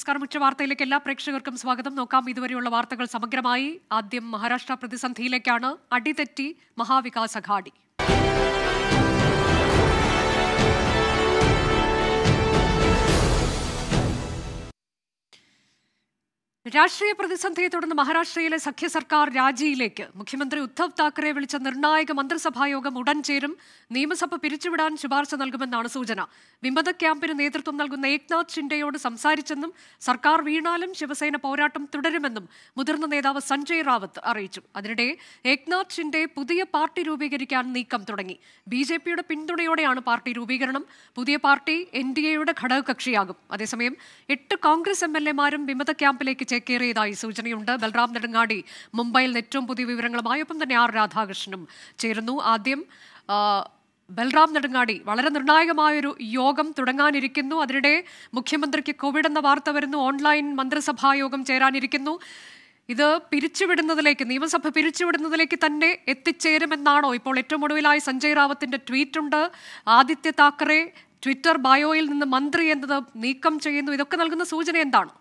നമസ്കാരം ഉച്ച വാർത്തയിലേക്ക് എല്ലാ പ്രേക്ഷകർക്കും സ്വാഗതം നോക്കാം ഇതുവരെയുള്ള വാർത്തകൾ സമഗ്രമായി ആദ്യം മഹാരാഷ്ട്ര പ്രതിസന്ധിയിലേക്കാണ് അടിതെറ്റി മഹാവികാസ് അഘാടി രാഷ്ട്രീയ പ്രതിസന്ധിയെ തുടർന്ന് മഹാരാഷ്ട്രയിലെ സഖ്യ സർക്കാർ രാജിയിലേക്ക് മുഖ്യമന്ത്രി ഉദ്ധവ് താക്കറെ വിളിച്ച നിർണായക മന്ത്രിസഭാ യോഗം ഉടൻ ചേരും നിയമസഭ പിരിച്ചുവിടാൻ ശുപാർശ നൽകുമെന്നാണ് സൂചന വിമത ക്യാമ്പിന് നേതൃത്വം നൽകുന്ന ഏക്നാഥ് ഷിൻഡെയോട് സംസാരിച്ചെന്നും സർക്കാർ വീണാലും ശിവസേന പോരാട്ടം തുടരുമെന്നും മുതിർന്ന നേതാവ് സഞ്ജയ് റാവത്ത് അറിയിച്ചു അതിനിടെ ഏക്നാഥ് ഷിൻഡെ പുതിയ പാർട്ടി രൂപീകരിക്കാൻ നീക്കം തുടങ്ങി ബി ജെ പിയുടെ പിന്തുണയോടെയാണ് പാർട്ടി രൂപീകരണം പുതിയ പാർട്ടി എൻ ഡി എയുടെ ഘടകകക്ഷിയാകും അതേസമയം എട്ട് കോൺഗ്രസ് എം എൽ എമാരും വിമത ക്യാമ്പിലേക്ക് ചേക്കേറിയതായി സൂചനയുണ്ട് ബൽറാം നെടുങ്ങാടി മുംബൈയിൽ നിന്ന് ഏറ്റവും പുതിയ വിവരങ്ങളുമായി ഒപ്പം തന്നെ ആർ രാധാകൃഷ്ണനും ചേരുന്നു ആദ്യം ആ, ബൽറാം നെടുങ്ങാടി വളരെ നിർണായകമായൊരു യോഗം തുടങ്ങാനിരിക്കുന്നു അതിനിടെ മുഖ്യമന്ത്രിക്ക് കോവിഡ് എന്ന വാർത്ത വരുന്നു ഓൺലൈൻ മന്ത്രിസഭാ യോഗം ചേരാനിരിക്കുന്നു ഇത് പിരിച്ചുവിടുന്നതിലേക്ക് നിയമസഭ പിരിച്ചുവിടുന്നതിലേക്ക് തന്നെ എത്തിച്ചേരുമെന്നാണോ ഇപ്പോൾ ഏറ്റവും ഒടുവിലായി സഞ്ജയ് റാവത്തിന്റെ ട്വീറ്റ് ഉണ്ട് ആദിത്യ താക്കറെ ട്വിറ്റർ ബയോയിൽ നിന്ന് മന്ത്രി എന്നത് നീക്കം ചെയ്യുന്നു ഇതൊക്കെ നൽകുന്ന സൂചന എന്താണ്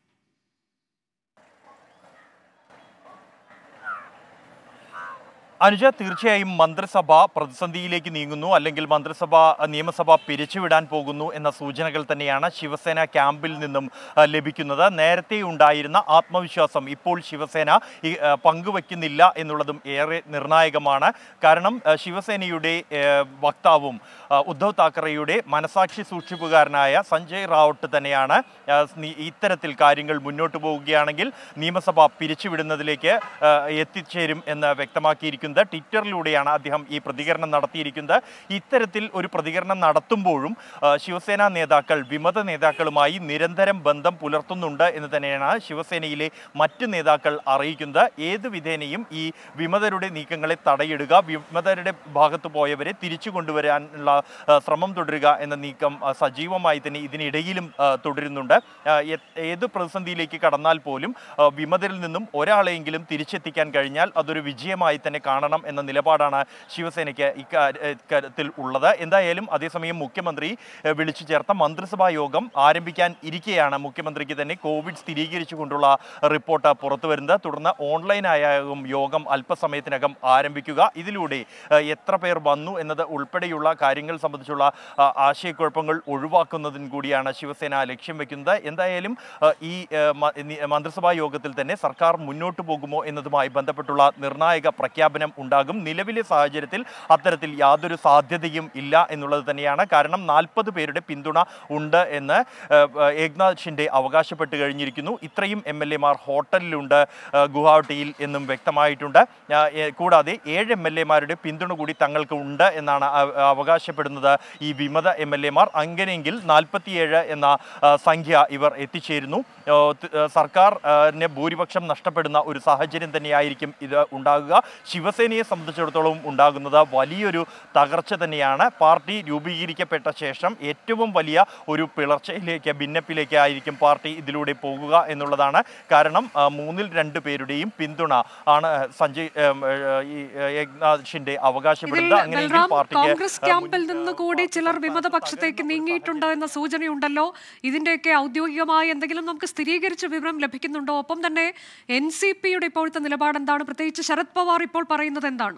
അനുജ തീർച്ചയായും മന്ത്രിസഭ പ്രതിസന്ധിയിലേക്ക് നീങ്ങുന്നു അല്ലെങ്കിൽ മന്ത്രിസഭ നിയമസഭ പിരിച്ചുവിടാൻ പോകുന്നു എന്ന സൂചനകൾ തന്നെയാണ് ശിവസേന ക്യാമ്പിൽ നിന്നും ആ, ലഭിക്കുന്നത് നേരത്തെ ഉണ്ടായിരുന്ന ആത്മവിശ്വാസം ഇപ്പോൾ ശിവസേന ഈ, ആ, പങ്കുവെക്കുന്നില്ല എന്നുള്ളതും ഏറെ നിർണായകമാണ് കാരണം ആ, ശിവസേനയുടെ ആ, വക്താവും ആ, ഉദ്ധവ് താക്കറെയുടെ മനസാക്ഷി സൂക്ഷിപ്പുകാരനായ സഞ്ജയ് റാവട്ട് തന്നെയാണ് ആ, നി- ഇത്തരത്തിൽ കാര്യങ്ങൾ മുന്നോട്ട് പോവുകയാണെങ്കിൽ നിയമസഭ പിരിച്ചുവിടുന്നതിലേക്ക് ആ, എത്തിച്ചേരും എന്ന് വ്യക്തമാക്കിയിരിക്കുന്നത് ട്വിറ്ററിലൂടെയാണ് അദ്ദേഹം ഈ പ്രതികരണം നടത്തിയിരിക്കുന്നത് ഇത്തരത്തിൽ ഒരു പ്രതികരണം നടത്തുമ്പോഴും ആ, ശിവസേന നേതാക്കൾ വിമത നേതാക്കളുമായി നിരന്തരം ബന്ധം പുലർത്തുന്നുണ്ട് എന്ന് തന്നെയാണ് ശിവസേനയിലെ മറ്റ് നേതാക്കൾ അറിയിക്കുന്നത് ഏത് വിധേനയും ഈ വിമതരുടെ നീക്കങ്ങളെ തടയിടുക വിമതരുടെ ഭാഗത്ത് പോയവരെ തിരിച്ചു കൊണ്ടുവരാനുള്ള ആ, ശ്രമം തുടരുക എന്ന നീക്കം ആ, സജീവമായി തന്നെ ഇതിനിടയിലും ആ, തുടരുന്നുണ്ട് ആ, എ- ഏത് പ്രതിസന്ധിയിലേക്ക് കടന്നാൽ പോലും ആ, വിമതരിൽ നിന്നും ഒരാളെയെങ്കിലും തിരിച്ചെത്തിക്കാൻ കഴിഞ്ഞാൽ അതൊരു വിജയമായി തന്നെ കാണണം എന്ന നിലപാടാണ് ശിവസേനയ്ക്ക് ഇക്കാ- ഇക്കാര്യത്തിൽ ഉള്ളത് എന്തായാലും അതേസമയം മുഖ്യമന്ത്രി ആ, വിളിച്ചു ചേർത്ത മന്ത്രിസഭാ യോഗം ആരംഭിക്കാൻ ഇരിക്കെയാണ് മുഖ്യമന്ത്രിക്ക് തന്നെ കോവിഡ് സ്ഥിരീകരിച്ചുകൊണ്ടുള്ള റിപ്പോർട്ട് പുറത്തു വരുന്നത് തുടർന്ന് ഓൺലൈനായും യോഗം അല്പസമയത്തിനകം ആരംഭിക്കുക ഇതിലൂടെ ആ, എത്ര പേർ വന്നു എന്നത് ഉൾപ്പെടെയുള്ള കാര്യങ്ങൾ സംബന്ധിച്ചുള്ള ആ, ആശയക്കുഴപ്പങ്ങൾ ഒഴിവാക്കുന്നതിന് കൂടിയാണ് ശിവസേന ലക്ഷ്യം വെക്കുന്നത് എന്തായാലും ആ, ഈ ആ, മ- നി- മന്ത്രിസഭാ യോഗത്തിൽ തന്നെ സർക്കാർ മുന്നോട്ട് പോകുമോ എന്നതുമായി ബന്ധപ്പെട്ടുള്ള നിർണായക പ്രഖ്യാപനം ഉണ്ടാകും നിലവിലെ സാഹചര്യത്തിൽ അത്തരത്തിൽ യാതൊരു സാധ്യതയും ഇല്ല എന്നുള്ളത് തന്നെയാണ് കാരണം നാൽപ്പത് പേരുടെ പിന്തുണ ഉണ്ട് എന്ന് ആ, ആ, ഏക്നാഥ് ഷിൻഡെ അവകാശപ്പെട്ട് കഴിഞ്ഞിരിക്കുന്നു ഇത്രയും എം എൽ എമാർ ഹോട്ടലിലുണ്ട് ആ, ഗുവാഹട്ടിയിൽ എന്നും വ്യക്തമായിട്ടുണ്ട് ആ, ഏ, കൂടാതെ ഏഴ് എം എൽ എമാരുടെ പിന്തുണ കൂടി തങ്ങൾക്ക് ഉണ്ട് എന്നാണ് അവ- അവകാശപ്പെടുന്നത് ഈ വിമത എം എൽ എമാർ അങ്ങനെയെങ്കിൽ നാൽപ്പത്തിയേഴ് എന്ന ആ, സംഖ്യ ഇവർ എത്തിച്ചേരുന്നു ആ, ത- ആ, സർക്കാരിന് ഭൂരിപക്ഷം നഷ്ടപ്പെടുന്ന ഒരു സാഹചര്യം തന്നെയായിരിക്കും ഇത് ഉണ്ടാകുക ശിവസേനയെ സംബന്ധിച്ചിടത്തോളം ഉണ്ടാകുന്നത് വലിയൊരു തകർച്ച തന്നെയാണ് പാർട്ടി രൂപീകരിക്കപ്പെട്ട ശേഷം ഏറ്റവും വലിയ ഒരു പിളർച്ചയിലേക്ക് ഭിന്നപ്പിലേക്ക് ആയിരിക്കും പാർട്ടി ഇതിലൂടെ പോകുക എന്നുള്ളതാണ് കാരണം ആ, മൂന്നിൽ രണ്ട് പേരുടെയും പിന്തുണ ആണ് സഞ്ജയ് ഉം, ഏ, ഈ ഏ, ഏക്നാഥ് ഷിൻഡെ ഇതിൽ അവകാശപ്പെടുന്നത് അങ്ങനെയെങ്കിൽ ബൽറാം പാർട്ടിക്ക് കോൺഗ്രസ് ആ, ക്യാമ്പിൽ മുൻ- നിന്ന് കൂടി ചിലർ വിമത പക്ഷത്തേക്ക് നീങ്ങിയിട്ടുണ്ട് എന്ന സൂചനയുണ്ടല്ലോ ഇതിന്റെയൊക്കെ ഔദ്യോഗികമായി എന്തെങ്കിലും നമുക്ക് സ്ഥിരീകരിച്ച വിവരം ലഭിക്കുന്നുണ്ടോ ഒപ്പം തന്നെ എൻ സി പിയുടെ ഇപ്പോഴത്തെ നിലപാട് എന്താണ് പ്രത്യേകിച്ച് ശരത് പവാർ ഇപ്പോൾ പറയുന്നത് എന്താണ്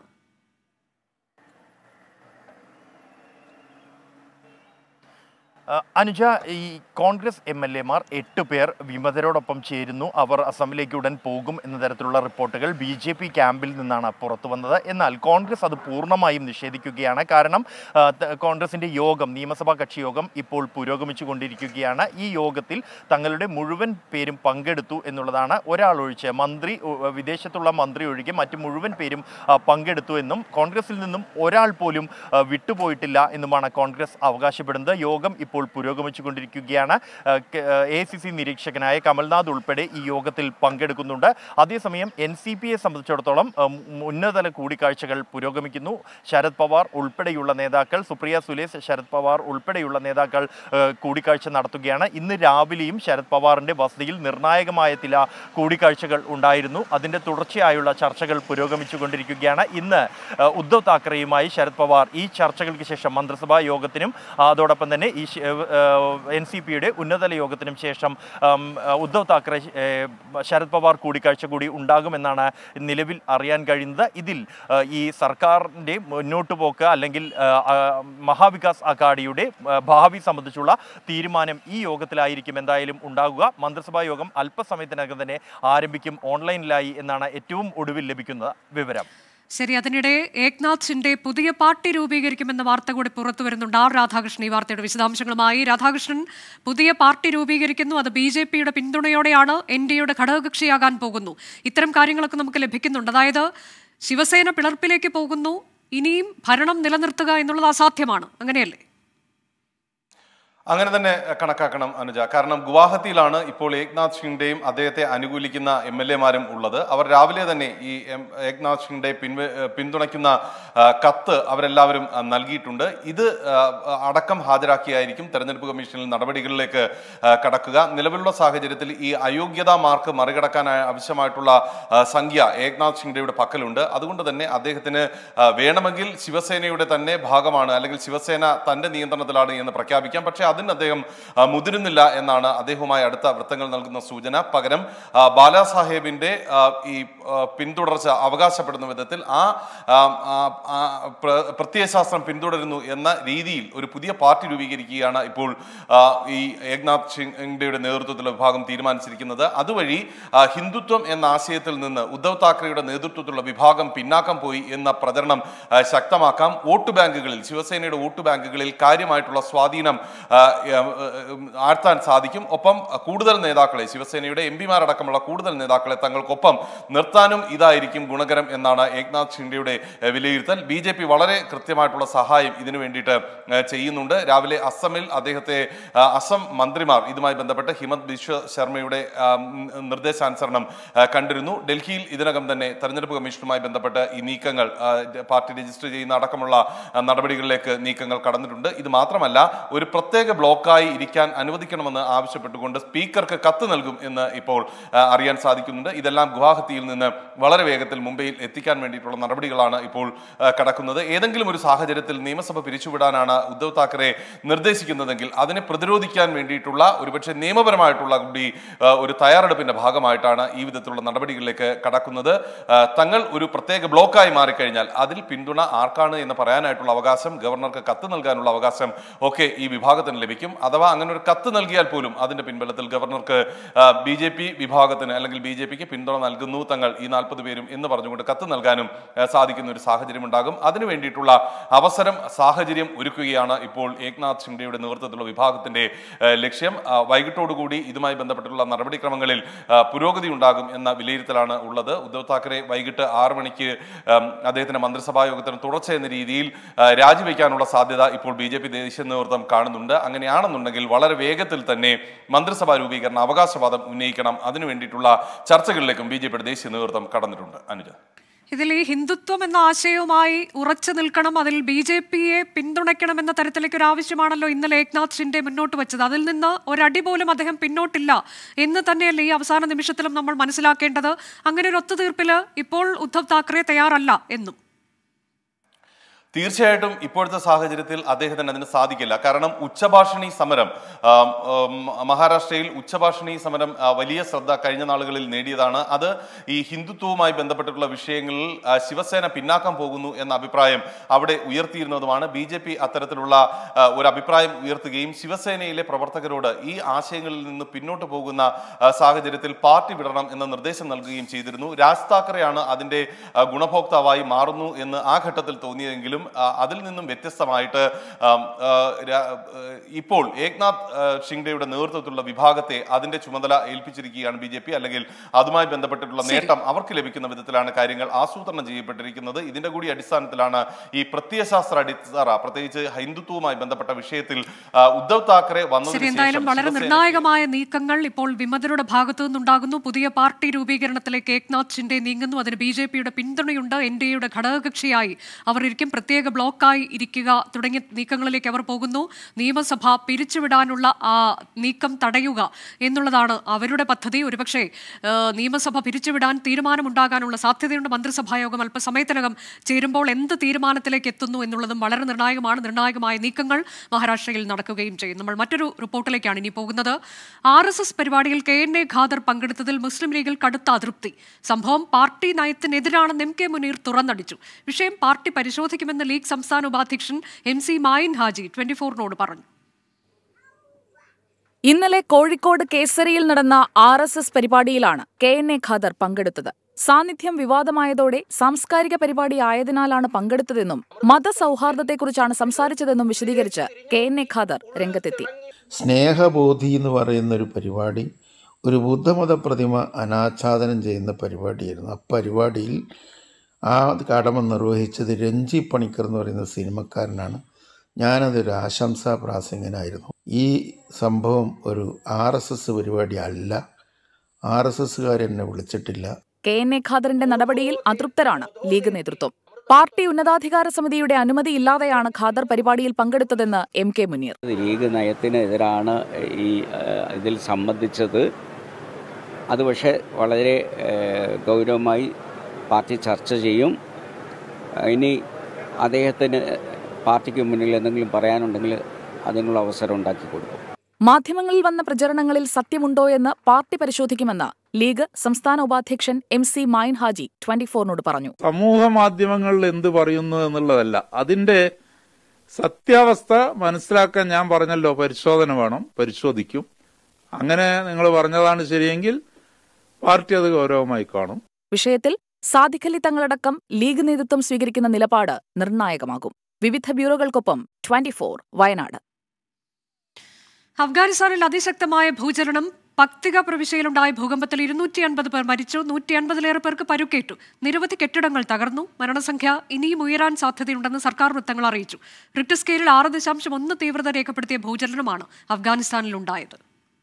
ആ, അനുജ ഈ കോൺഗ്രസ് എം എൽ എമാർ എട്ട് പേർ വിമതരോടൊപ്പം ചേരുന്നു അവർ അസമിലേക്ക് ഉടൻ പോകും എന്ന തരത്തിലുള്ള റിപ്പോർട്ടുകൾ ബി ജെ പി ക്യാമ്പിൽ നിന്നാണ് പുറത്തു വന്നത് എന്നാൽ കോൺഗ്രസ് അത് പൂർണ്ണമായും നിഷേധിക്കുകയാണ് കാരണം ആ, ത- കോൺഗ്രസിന്റെ യോഗം നിയമസഭാ കക്ഷി യോഗം ഇപ്പോൾ പുരോഗമിച്ചു കൊണ്ടിരിക്കുകയാണ് ഈ യോഗത്തിൽ തങ്ങളുടെ മുഴുവൻ പേരും പങ്കെടുത്തു എന്നുള്ളതാണ് ഒരാൾ ഒഴിച്ച് മന്ത്രി ഉ- വിദേശത്തുള്ള മന്ത്രി ഒഴികെ മറ്റു മുഴുവൻ പേരും ആ, പങ്കെടുത്തു എന്നും കോൺഗ്രസിൽ നിന്നും ഒരാൾ പോലും ആ, വിട്ടുപോയിട്ടില്ല എന്നുമാണ് കോൺഗ്രസ് അവകാശപ്പെടുന്നത് യോഗം ഇപ്പോൾ പുരോഗമിച്ചു കൊണ്ടിരിക്കുകയാണ് എ സി സി നിരീക്ഷകനായ കമൽനാഥ് ഉൾപ്പെടെ ഈ യോഗത്തിൽ പങ്കെടുക്കുന്നുണ്ട് അതേസമയം എൻ സി പിയെ സംബന്ധിച്ചിടത്തോളം ആ, ഉന്നതതല കൂടിക്കാഴ്ചകൾ പുരോഗമിക്കുന്നു ശരത് പവാർ ഉൾപ്പെടെയുള്ള നേതാക്കൾ സുപ്രിയ സുലേസ് ശരത് പവാർ ഉൾപ്പെടെയുള്ള നേതാക്കൾ ആ, കൂടിക്കാഴ്ച നടത്തുകയാണ് ഇന്ന് രാവിലെയും ശരത് പവാറിന്റെ വസതിയിൽ നിർണായകമായ ചില കൂടിക്കാഴ്ചകൾ ഉണ്ടായിരുന്നു അതിന്റെ തുടർച്ചയായുള്ള ചർച്ചകൾ പുരോഗമിച്ചു കൊണ്ടിരിക്കുകയാണ് ഇന്ന് ആ, ഉദ്ധവ് താക്കറെയുമായി ശരത് പവാർ ഈ ചർച്ചകൾക്ക് ശേഷം മന്ത്രിസഭാ യോഗത്തിനും അതോടൊപ്പം തന്നെ ഈ ശ- എൻ സി പിയുടെ ഉന്നതതല യോഗത്തിനും ശേഷം ഉം, ഉദ്ധവ് താക്കറെ ഏഹ്, ശരത് പവാർ കൂടിക്കാഴ്ച കൂടി ഉണ്ടാകുമെന്നാണ് നിലവിൽ അറിയാൻ കഴിയുന്നത് ഇതിൽ ആ, ഈ സർക്കാരിൻ്റെ മുന്നോട്ട് പോക്ക് അല്ലെങ്കിൽ ആ, ആ, മഹാവികാസ് അഘാഡിയുടെ ആ, ഭാവി സംബന്ധിച്ചുള്ള തീരുമാനം ഈ യോഗത്തിലായിരിക്കും എന്തായാലും ഉണ്ടാകുക മന്ത്രിസഭാ യോഗം അല്പസമയത്തിനകം തന്നെ ആരംഭിക്കും ഓൺലൈനിലായി എന്നാണ് ഏറ്റവും ഒടുവിൽ ലഭിക്കുന്ന വിവരം ശരി അതിനിടെ ഏക്നാഥ് ഷിൻഡെ പുതിയ പാർട്ടി രൂപീകരിക്കുമെന്ന വാർത്ത കൂടി പുറത്തു വരുന്നുണ്ട് ആർ രാധാകൃഷ്ണൻ ഈ വാർത്തയുടെ വിശദാംശങ്ങളുമായി രാധാകൃഷ്ണൻ പുതിയ പാർട്ടി രൂപീകരിക്കുന്നു അത് ബി ജെ പിയുടെ പിന്തുണയോടെയാണ് എൻ ഡി എയുടെ ഘടകകക്ഷിയാകാൻ പോകുന്നു ഇത്തരം കാര്യങ്ങളൊക്കെ നമുക്ക് ലഭിക്കുന്നുണ്ട് അതായത് ശിവസേന പിളർപ്പിലേക്ക് പോകുന്നു ഇനിയും ഭരണം നിലനിർത്തുക എന്നുള്ളത് അസാധ്യമാണ് അങ്ങനെയല്ലേ അങ്ങനെ തന്നെ കണക്കാക്കണം അനുജ കാരണം ഗുവാഹത്തിയിലാണ് ഇപ്പോൾ ഏക്നാഥ് ഷിൻഡെയും അദ്ദേഹത്തെ അനുകൂലിക്കുന്ന എം എൽ എമാരും ഉള്ളത് അവർ രാവിലെ തന്നെ ഈ എം- ഏക്നാഥ് ഷിൻഡെ പിൻവ പിന്തുണയ്ക്കുന്ന ആ, കത്ത് അവരെല്ലാവരും ആ, നൽകിയിട്ടുണ്ട് ഇത് ആ, അടക്കം ഹാജരാക്കിയായിരിക്കും തെരഞ്ഞെടുപ്പ് കമ്മീഷനിൽ നടപടികളിലേക്ക് ആ, കടക്കുക നിലവിലുള്ള സാഹചര്യത്തിൽ ഈ അയോഗ്യതാ മാർക്ക് മറികടക്കാൻ ആവശ്യമായിട്ടുള്ള ആ, സംഖ്യ ഏക്നാഥ് ഷിൻഡെയുടെ പക്കലുണ്ട് അതുകൊണ്ട് തന്നെ അദ്ദേഹത്തിന് ആ, വേണമെങ്കിൽ ശിവസേനയുടെ തന്നെ ഭാഗമാണ് അല്ലെങ്കിൽ ശിവസേന തന്റെ നിയന്ത്രണത്തിലാണ് എന്ന് പ്രഖ്യാപിക്കാം പക്ഷേ അതിന് അദ്ദേഹം ആ, മുതിരുന്നില്ല എന്നാണ് അദ്ദേഹവുമായി അടുത്ത വൃത്തങ്ങൾ നൽകുന്ന സൂചന പകരം ആ, ബാലാസാഹേബിന്റെ ആ, ഈ ആ, പിന്തുടർച്ച അവകാശപ്പെടുന്ന വിധത്തിൽ ആ ആ, ആ, ആ, പ്ര- പ്രത്യയശാസ്ത്രം പിന്തുടരുന്നു എന്ന രീതിയിൽ ഒരു പുതിയ പാർട്ടി രൂപീകരിക്കുകയാണ് ഇപ്പോൾ ആ, ഈ ഏക്നാഥ് ഷിൻഡെയുടെ നേതൃത്വത്തിലുള്ള വിഭാഗം തീരുമാനിച്ചിരിക്കുന്നത് അതുവഴി ആ, ഹിന്ദുത്വം എന്ന ആശയത്തിൽ നിന്ന് ഉദ്ധവ് താക്കറെയുടെ നേതൃത്വത്തിലുള്ള വിഭാഗം പിന്നാക്കം പോയി എന്ന പ്രചരണം ആ, ശക്തമാക്കാം വോട്ട് ബാങ്കുകളിൽ ശിവസേനയുടെ വോട്ട് ബാങ്കുകളിൽ കാര്യമായിട്ടുള്ള സ്വാധീനം ആ, ഉം, ഉം, ആഴ്ത്താൻ സാധിക്കും ഒപ്പം കൂടുതൽ നേതാക്കളെ ശിവസേനയുടെ എം പിമാരടക്കമുള്ള കൂടുതൽ നേതാക്കളെ തങ്ങൾക്കൊപ്പം നിർത്താനും ഇതായിരിക്കും ഗുണകരം എന്നാണ് ഏക്നാഥ് ഷിൻഡെയുടെ ഏഹ്, വിലയിരുത്തൽ ബി ജെ പി വളരെ കൃത്യമായിട്ടുള്ള സഹായം ഇതിനു വേണ്ടിയിട്ട് ഏഹ്, ചെയ്യുന്നുണ്ട് രാവിലെ അസമിൽ അദ്ദേഹത്തെ ആ, അസം മന്ത്രിമാർ ഇതുമായി ബന്ധപ്പെട്ട് ഹിമന്ത് ബിശ്വ ശർമ്മയുടെ ആ, ഉം, നിർദ്ദേശാനുസരണം ആ, കണ്ടിരുന്നു ഡൽഹിയിൽ ഇതിനകം തന്നെ തെരഞ്ഞെടുപ്പ് കമ്മീഷനുമായി ബന്ധപ്പെട്ട് ഈ നീക്കങ്ങൾ ആ, പാർട്ടി രജിസ്റ്റർ ചെയ്യുന്ന അടക്കമുള്ള ആ, നടപടികളിലേക്ക് നീക്കങ്ങൾ കടന്നിട്ടുണ്ട് ഇത് മാത്രമല്ല ഒരു പ്രത്യേക ബ്ലോക്കായി ഇരിക്കാൻ അനുവദിക്കണമെന്ന് ആവശ്യപ്പെട്ടുകൊണ്ട് സ്പീക്കർക്ക് കത്ത് നൽകും എന്ന് ഇപ്പോൾ ആ, അറിയാൻ സാധിക്കുന്നുണ്ട് ഇതെല്ലാം ഗുവാഹത്തിയിൽ നിന്ന് വളരെ വേഗത്തിൽ മുംബൈയിൽ എത്തിക്കാൻ വേണ്ടിയിട്ടുള്ള നടപടികളാണ് ഇപ്പോൾ ആ, കടക്കുന്നത് ഏതെങ്കിലും ഒരു സാഹചര്യത്തിൽ നിയമസഭ പിരിച്ചുവിടാനാണ് ഉദ്ധവ് താക്കറെ നിർദ്ദേശിക്കുന്നതെങ്കിൽ അതിനെ പ്രതിരോധിക്കാൻ വേണ്ടിയിട്ടുള്ള ഒരുപക്ഷെ നിയമപരമായിട്ടുള്ള കൂടി ആ, ഒരു തയ്യാറെടുപ്പിന്റെ ഭാഗമായിട്ടാണ് ഈ വിധത്തിലുള്ള നടപടികളിലേക്ക് കടക്കുന്നത് ആ, തങ്ങൾ ഒരു പ്രത്യേക ബ്ലോക്കായി മാറിക്കഴിഞ്ഞാൽ അതിൽ പിന്തുണ ആർക്കാണ് എന്ന് പറയാനായിട്ടുള്ള അവകാശം ഗവർണർക്ക് കത്ത് നൽകാനുള്ള അവകാശം ഒക്കെ ഈ വിഭാഗത്തിന് ലഭിക്കും അഥവാ അങ്ങനെ ഒരു കത്ത് നൽകിയാൽ പോലും അതിന്റെ പിൻബലത്തിൽ ഗവർണർക്ക് ബി ജെ പി വിഭാഗത്തിന് അല്ലെങ്കിൽ ബി ജെ പിക്ക് പിന്തുണ നൽകുന്നു തങ്ങൾ ഈ നാൽപ്പത് പേരും എന്ന് പറഞ്ഞുകൊണ്ട് കത്ത് നൽകാനും ആ, സാധിക്കുന്ന ഒരു സാഹചര്യം ഉണ്ടാകും അതിനു വേണ്ടിയിട്ടുള്ള അവസരം സാഹചര്യം ഒരുക്കുകയാണ് ഇപ്പോൾ ഏക്നാഥ് ഷിൻഡെയുടെ നേതൃത്വത്തിലുള്ള വിഭാഗത്തിന്റെ ആ, ലക്ഷ്യം ആ, വൈകിട്ടോടുകൂടി ഇതുമായി ബന്ധപ്പെട്ടുള്ള നടപടിക്രമങ്ങളിൽ ആ, പുരോഗതി ഉണ്ടാകും എന്ന വിലയിരുത്തലാണ് ഉള്ളത് ഉദ്ധവ് താക്കറെ വൈകിട്ട് ആറ് മണിക്ക് ഉം, അദ്ദേഹത്തിന്റെ മന്ത്രിസഭാ യോഗത്തിന് തുടർച്ച എന്ന രീതിയിൽ ആ, രാജിവെക്കാനുള്ള സാധ്യത ഇപ്പോൾ ബി ജെ പി ദേശീയ നേതൃത്വം കാണുന്നുണ്ട് അങ്ങനെയാണെന്നുണ്ടെങ്കിൽ വളരെ വേഗത്തിൽ തന്നെ മന്ത്രിസഭാ രൂപീകരണ അവകാശവാദം ഉന്നയിക്കണം അതിനു വേണ്ടിയിട്ടുള്ള ചർച്ചകളിലേക്കും ബി ജെ പിയുടെ ദേശീയ നേതൃത്വം കടന്നിട്ടുണ്ട് അനുജ ഇതിൽ ഈ ഹിന്ദുത്വം എന്ന ആശയവുമായി ഉറച്ചു നിൽക്കണം അതിൽ ബി ജെ പിയെ പിന്തുണയ്ക്കണം എന്ന തരത്തിലേക്ക് ഒരു ആവശ്യമാണല്ലോ ഇന്നലെ ഏക്നാഥ് ഷിൻഡെ മുന്നോട്ട് വെച്ചത് അതിൽ നിന്ന് ഒരടി പോലും അദ്ദേഹം പിന്നോട്ടില്ല എന്ന് തന്നെയല്ലേ ഈ അവസാന നിമിഷത്തിലും നമ്മൾ മനസ്സിലാക്കേണ്ടത് അങ്ങനെ ഒരു ഒത്തുതീർപ്പിൽ ഇപ്പോൾ ഉദ്ധവ് താക്കറെ തയ്യാറല്ല എന്നും തീർച്ചയായിട്ടും ഇപ്പോഴത്തെ സാഹചര്യത്തിൽ അദ്ദേഹത്തിന് അതിന് സാധിക്കില്ല കാരണം ഉച്ചഭാഷിണി സമരം ആം, ആം, മഹാരാഷ്ട്രയിൽ ഉച്ചഭാഷിണി സമരം ആ, വലിയ ശ്രദ്ധ കഴിഞ്ഞ നാളുകളിൽ നേടിയതാണ് അത് ഈ ഹിന്ദുത്വവുമായി ബന്ധപ്പെട്ടിട്ടുള്ള വിഷയങ്ങളിൽ ആ, ശിവസേന പിന്നാക്കം പോകുന്നു എന്ന അഭിപ്രായം അവിടെ ഉയർത്തിയിരുന്നതുമാണ് ബി ജെ പി അത്തരത്തിലുള്ള ആ, ഒരു അഭിപ്രായം ഉയർത്തുകയും ശിവസേനയിലെ പ്രവർത്തകരോട് ഈ ആശയങ്ങളിൽ നിന്ന് പിന്നോട്ട് പോകുന്ന ആ, സാഹചര്യത്തിൽ പാർട്ടി വിടണം എന്ന നിർദ്ദേശം നൽകുകയും ചെയ്തിരുന്നു രാജ് താക്കറെയാണ് അതിന്റെ ആ, ഗുണഭോക്താവായി മാറുന്നു എന്ന് ആ ഘട്ടത്തിൽ തോന്നിയെങ്കിലും ആ, അതിൽ നിന്നും വ്യത്യസ്തമായിട്ട് ആം, ആ, രാ- ആ, ഇപ്പോൾ ഏക്നാഥ് ആ, ഷിൻഡെയുടെ നേതൃത്വത്തിലുള്ള വിഭാഗത്തെ അതിന്റെ ചുമതല ഏൽപ്പിച്ചിരിക്കുകയാണ് ബി ജെ പി അല്ലെങ്കിൽ അതുമായി ബന്ധപ്പെട്ടിട്ടുള്ള നേട്ടം അവർക്ക് ലഭിക്കുന്ന വിധത്തിലാണ് കാര്യങ്ങൾ ആസൂത്രണം ചെയ്യപ്പെട്ടിരിക്കുന്നത് ഇതിന്റെ കൂടി അടിസ്ഥാനത്തിലാണ് ഈ പ്രത്യയശാസ്ത്ര അടിത്തറ പ്രത്യേകിച്ച് ഹിന്ദുത്വവുമായി ബന്ധപ്പെട്ട വിഷയത്തിൽ ആ, ഉദ്ധവ് താക്കറെ ശരി വന്നതിന് എന്തായാലും ശേഷം വളരെ ശിവസേന- നിർണായകമായ നീക്കങ്ങൾ ഇപ്പോൾ വിമതരുടെ ഭാഗത്തു നിന്നുണ്ടാകുന്നു പുതിയ പാർട്ടി രൂപീകരണത്തിലേക്ക് ഏക്നാഥ് ഷിൻഡെ നീങ്ങുന്നു അതിന് ബി ജെ പിയുടെ പിന്തുണയുണ്ട് എൻ ഡി എയുടെ ഘടകകക്ഷിയായി അവർ ഇരിക്കും പ്രത്യേക ബ്ലോക്കായി ഇരിക്കുക തുടങ്ങിയ നീക്കങ്ങളിലേക്ക് അവർ പോകുന്നു നിയമസഭ പിരിച്ചുവിടാനുള്ള ആ നീക്കം തടയുക എന്നുള്ളതാണ് അവരുടെ പദ്ധതി ഒരുപക്ഷെ ആ, നിയമസഭ പിരിച്ചുവിടാൻ തീരുമാനമുണ്ടാകാനുള്ള സാധ്യതയുണ്ട് മന്ത്രിസഭാ യോഗം അല്പസമയത്തിനകം ചേരുമ്പോൾ എന്ത് തീരുമാനത്തിലേക്ക് എത്തുന്നു എന്നുള്ളതും വളരെ നിർണായകമാണ് നിർണായകമായ നീക്കങ്ങൾ മഹാരാഷ്ട്രയിൽ നടക്കുകയും ചെയ്യും നമ്മൾ മറ്റൊരു റിപ്പോർട്ടിലേക്കാണ് ഇനി പോകുന്നത് ആർ എസ് എസ് പരിപാടിയിൽ കെ എൻ എ ഖാദർ പങ്കെടുത്തതിൽ മുസ്ലിം ലീഗിൽ കടുത്ത അതൃപ്തി സംഭവം പാർട്ടി നയത്തിനെതിരാണെന്ന് എം കെ മുനീർ തുറന്നടിച്ചു വിഷയം പാർട്ടി പരിശോധിക്കുമെന്ന് ലീഗ് സംസ്ഥാന ഉപാധ്യക്ഷൻ M C Mayin Haji twenty ഫോറിനോട് പറഞ്ഞു ഇന്നലെ കോഴിക്കോട് കേസരിയിൽ നടന്ന ആർ എസ് എസ് പരിപാടിയിലാണ് കെ എൻ എ ഖാദർ പങ്കെടുത്തത് സാന്നിധ്യം വിവാദമായതോടെ സാംസ്കാരിക പരിപാടി ആയതിനാലാണ് പങ്കെടുത്തതെന്നും മതസൗഹാർദ്ദത്തെക്കുറിച്ചാണ് സംസാരിച്ചതെന്നും വിശദീകരിച്ച് കെ എൻ എ ഖാദർ രംഗത്തെത്തി സ്നേഹബോധി എന്ന് പറയുന്ന ഒരു പരിപാടി ഒരു ബുദ്ധമത പ്രതിമ അനാച്ഛാദനം ചെയ്യുന്ന പരിപാടിയായിരുന്നു ആ പരിപാടിയിൽ ആ കടമ നിർവഹിച്ചത് രഞ്ജി പണിക്കർ എന്ന് പറയുന്ന സിനിമക്കാരനാണ് ഞാനതൊരു ആശംസാ പ്രാസംഗനായിരുന്നു ഈ സംഭവം ഒരു ആർ എസ് എസ് പരിപാടി അല്ല ആർ എസ് എസ്സുകാരെന്നെ വിളിച്ചിട്ടില്ല കെ എൻ എ ഖാദറിന്റെ നടപടിയിൽ അതൃപ്തരാണ് ലീഗ് നേതൃത്വം പാർട്ടി ഉന്നതാധികാര സമിതിയുടെ അനുമതിയില്ലാതെയാണ് ഖാദർ പരിപാടിയിൽ പങ്കെടുത്തതെന്ന് എം കെ മുനീർ ലീഗ് നയത്തിനെതിരാണ് ഈ ഏഹ്, ഇതിൽ സംബന്ധിച്ചത് അത് പക്ഷേ വളരെ ഏഹ്, ഗൗരവമായി പാർട്ടി ചർച്ച ചെയ്യും ഇനി അദ്ദേഹത്തിന് പാർട്ടിക്ക് മുന്നിൽ എന്തെങ്കിലും പറയാനുണ്ടെങ്കിൽ അതിനുള്ള അവസരം ഉണ്ടാക്കി കൊടുക്കും മാധ്യമങ്ങളിൽ വന്ന പ്രചരണങ്ങളിൽ സത്യമുണ്ടോ എന്ന് പാർട്ടി പരിശോധിക്കുമെന്ന് ലീഗ് സംസ്ഥാന ഉപാധ്യക്ഷൻ M C Mayin Haji twenty ഫോറിനോട് പറഞ്ഞു സമൂഹ മാധ്യമങ്ങളിൽ എന്ത് പറയുന്നു എന്നുള്ളതല്ല അതിന്റെ സത്യാവസ്ഥ മനസ്സിലാക്കാൻ ഞാൻ പറഞ്ഞല്ലോ പരിശോധന വേണം പരിശോധിക്കും അങ്ങനെ നിങ്ങൾ പറഞ്ഞതാണ് ശരിയെങ്കിൽ പാർട്ടി അത് ഗൗരവമായി കാണും വിഷയത്തിൽ സാദിഖലി തങ്ങളടക്കം ലീഗ് നേതൃത്വം സ്വീകരിക്കുന്ന നിലപാട് നിർണായകമാകും വിവിധ ബ്യൂറോകൾക്കൊപ്പം ട്വന്റി ഫോർ വയനാട് അഫ്ഗാനിസ്ഥാനിൽ അതിശക്തമായ ഭൂചലനം പക്തിക പ്രവിശ്യയിലുണ്ടായ ഭൂകമ്പത്തിൽ ഇരുന്നൂറ്റി അൻപത് പേർ മരിച്ചു നൂറ്റി അൻപതിലേറെ പേർക്ക് പരുക്കേറ്റു നിരവധി കെട്ടിടങ്ങൾ തകർന്നു മരണസംഖ്യ ഇനിയും ഉയരാൻ സാധ്യതയുണ്ടെന്ന് സർക്കാർ വൃത്തങ്ങൾ അറിയിച്ചു റിക്ടർ സ്കെയിലിൽ ആറ് ദശാംശം ഒന്ന് തീവ്രത രേഖപ്പെടുത്തിയ ഭൂചലനമാണ് അഫ്ഗാനിസ്ഥാനിൽ ഉണ്ടായത്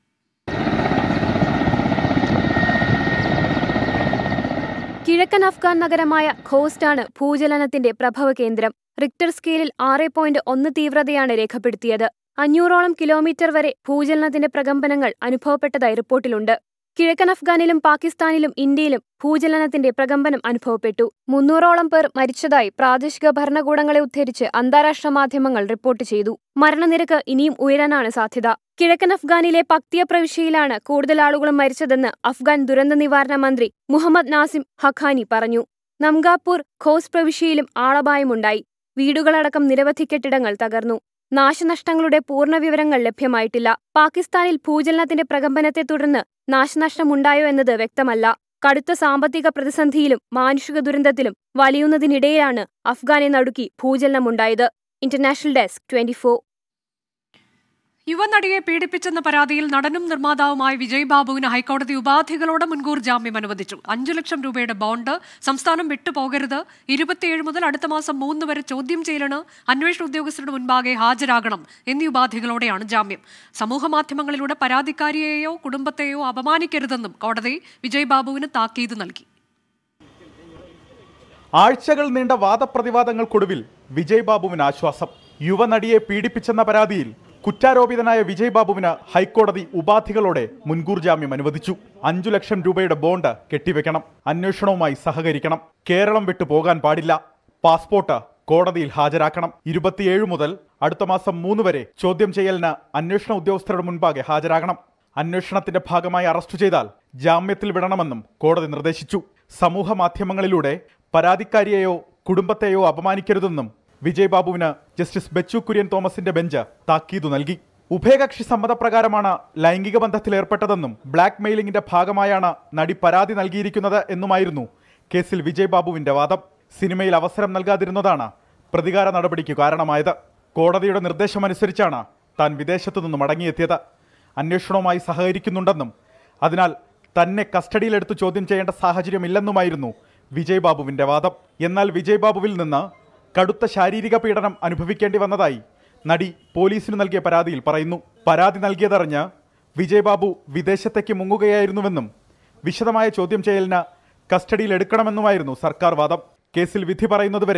കിഴക്കൻ അഫ്ഗാൻ നഗരമായ ഖോസ്റ്റാണ് ഭൂചലനത്തിന്റെ പ്രഭവ കേന്ദ്രം റിക്ടർ സ്കെയിലിൽ ആറ് പോയിന്റ് ഒന്ന് തീവ്രതയാണ് രേഖപ്പെടുത്തിയത് അഞ്ഞൂറോളം കിലോമീറ്റർ വരെ ഭൂചലനത്തിന്റെ പ്രകമ്പനങ്ങൾ അനുഭവപ്പെട്ടതായി റിപ്പോർട്ടിലുണ്ട് കിഴക്കൻ അഫ്ഗാനിലും പാകിസ്ഥാനിലും ഇന്ത്യയിലും ഭൂചലനത്തിന്റെ പ്രകമ്പനം അനുഭവപ്പെട്ടു മുന്നൂറോളം പേർ മരിച്ചതായി പ്രാദേശിക ഭരണകൂടങ്ങളെ ഉദ്ധരിച്ച് അന്താരാഷ്ട്ര മാധ്യമങ്ങൾ റിപ്പോർട്ട് ചെയ്തു മരണനിരക്ക് ഇനിയും ഉയരാനാണ് സാധ്യത കിഴക്കൻ അഫ്ഗാനിലെ പക്തിയ പ്രവിശ്യയിലാണ് കൂടുതൽ ആളുകളും മരിച്ചതെന്ന് അഫ്ഗാൻ ദുരന്ത നിവാരണ മന്ത്രി മുഹമ്മദ് നാസിം ഹഖാനി പറഞ്ഞു നംഗാപൂർ ഖോസ് പ്രവിശ്യയിലും ആളപായമുണ്ടായി വീടുകളടക്കം നിരവധി കെട്ടിടങ്ങൾ തകർന്നു നാശനഷ്ടങ്ങളുടെ പൂർണ്ണ വിവരങ്ങൾ ലഭ്യമായിട്ടില്ല പാകിസ്ഥാനിൽ ഭൂചലനത്തിന്റെ പ്രകമ്പനത്തെ തുടർന്ന് നാശനഷ്ടമുണ്ടായോ എന്നത് വ്യക്തമല്ല കടുത്ത സാമ്പത്തിക പ്രതിസന്ധിയിലും മാനുഷിക ദുരന്തത്തിലും വലിയുന്നതിനിടെയാണ് അഫ്ഗാനെ നടുക്കി ഭൂചലനമുണ്ടായത് ഇന്റർനാഷണൽ ഡെസ്ക് ട്വന്റി യുവനടിയെ പീഡിപ്പിച്ചെന്ന പരാതിയിൽ നടനും നിർമ്മാതാവുമായ വിജയ് ബാബുവിന് ഹൈക്കോടതി ഉപാധികളോടെ മുൻകൂർ ജാമ്യം അനുവദിച്ചു അഞ്ചു ലക്ഷം രൂപയുടെ ബോണ്ട് സംസ്ഥാനം വിട്ടുപോകരുത് ഇരുപത്തിയേഴ് മുതൽ അടുത്ത മാസം മൂന്ന് വരെ ചോദ്യം ചെയ്യലിന് അന്വേഷണ ഉദ്യോഗസ്ഥരുടെ മുൻപാകെ ഹാജരാകണം എന്നീ ഉപാധികളോടെയാണ് ജാമ്യം സമൂഹ മാധ്യമങ്ങളിലൂടെ പരാതിക്കാരിയെയോ കുടുംബത്തെയോ അപമാനിക്കരുതെന്നും കോടതി വിജയ് ബാബുവിന് താക്കീത് നൽകി ആഴ്ചകൾ നീണ്ട വാദപ്രതിവാദങ്ങൾക്കൊടുവിൽ വിജയ് ബാബുവിന് ആശ്വാസം യുവനടിയെ പീഡിപ്പിച്ചെന്ന പരാതിയിൽ കുറ്റാരോപിതനായ വിജയ് ബാബുവിന് ഹൈക്കോടതി ഉപാധികളോടെ മുൻകൂർ ജാമ്യം അനുവദിച്ചു അഞ്ചു ലക്ഷം രൂപയുടെ ബോണ്ട് കെട്ടിവെക്കണം അന്വേഷണവുമായി സഹകരിക്കണം കേരളം വിട്ടു പോകാൻ പാടില്ല പാസ്പോർട്ട് കോടതിയിൽ ഹാജരാക്കണം ഇരുപത്തിയേഴ് മുതൽ അടുത്ത മാസം മൂന്ന് വരെ ചോദ്യം ചെയ്യലിന് അന്വേഷണ ഉദ്യോഗസ്ഥരുടെ മുൻപാകെ ഹാജരാകണം അന്വേഷണത്തിന്റെ ഭാഗമായി അറസ്റ്റ് ചെയ്താൽ ജാമ്യത്തിൽ വിടണമെന്നും കോടതി നിർദ്ദേശിച്ചു സമൂഹ മാധ്യമങ്ങളിലൂടെ പരാതിക്കാരിയെയോ കുടുംബത്തെയോ അപമാനിക്കരുതെന്നും വിജയ് ബാബുവിന് ജസ്റ്റിസ് ബെച്ചു കുര്യൻ തോമസിന്റെ ബെഞ്ച് താക്കീതു നൽകി ഉഭയകക്ഷി സമ്മതപ്രകാരമാണ് ലൈംഗിക ബന്ധത്തിൽ ഏർപ്പെട്ടതെന്നും ബ്ലാക്ക് മെയിലിംഗിന്റെ ഭാഗമായാണ് നടി പരാതി നൽകിയിരിക്കുന്നത് എന്നുമായിരുന്നു കേസിൽ വിജയ് ബാബുവിന്റെ വാദം സിനിമയിൽ അവസരം നൽകാതിരുന്നതാണ് പ്രതികാര നടപടിക്ക് കാരണമായത് കോടതിയുടെ നിർദ്ദേശമനുസരിച്ചാണ് താൻ വിദേശത്തു നിന്ന് മടങ്ങിയെത്തിയത് അന്വേഷണവുമായി സഹകരിക്കുന്നുണ്ടെന്നും അതിനാൽ തന്നെ കസ്റ്റഡിയിലെടുത്ത് ചോദ്യം ചെയ്യേണ്ട സാഹചര്യമില്ലെന്നുമായിരുന്നു വിജയ് ബാബുവിന്റെ വാദം എന്നാൽ വിജയ് ബാബുവിൽ നിന്ന് കടുത്ത ശാരീരിക പീഡനം അനുഭവിക്കേണ്ടി വന്നതായി നടി പോലീസിന് നൽകിയ പരാതിയിൽ പറയുന്നു പരാതി നൽകിയതറിഞ്ഞ് വിജയ് ബാബു വിദേശത്തേക്ക് മുങ്ങുകയായിരുന്നുവെന്നും വിശദമായ ചോദ്യം ചെയ്യലിന് കസ്റ്റഡിയിൽ എടുക്കണമെന്നുമായിരുന്നു സർക്കാർ വാദം കേസിൽ വിധി പറയുന്നതുവരെ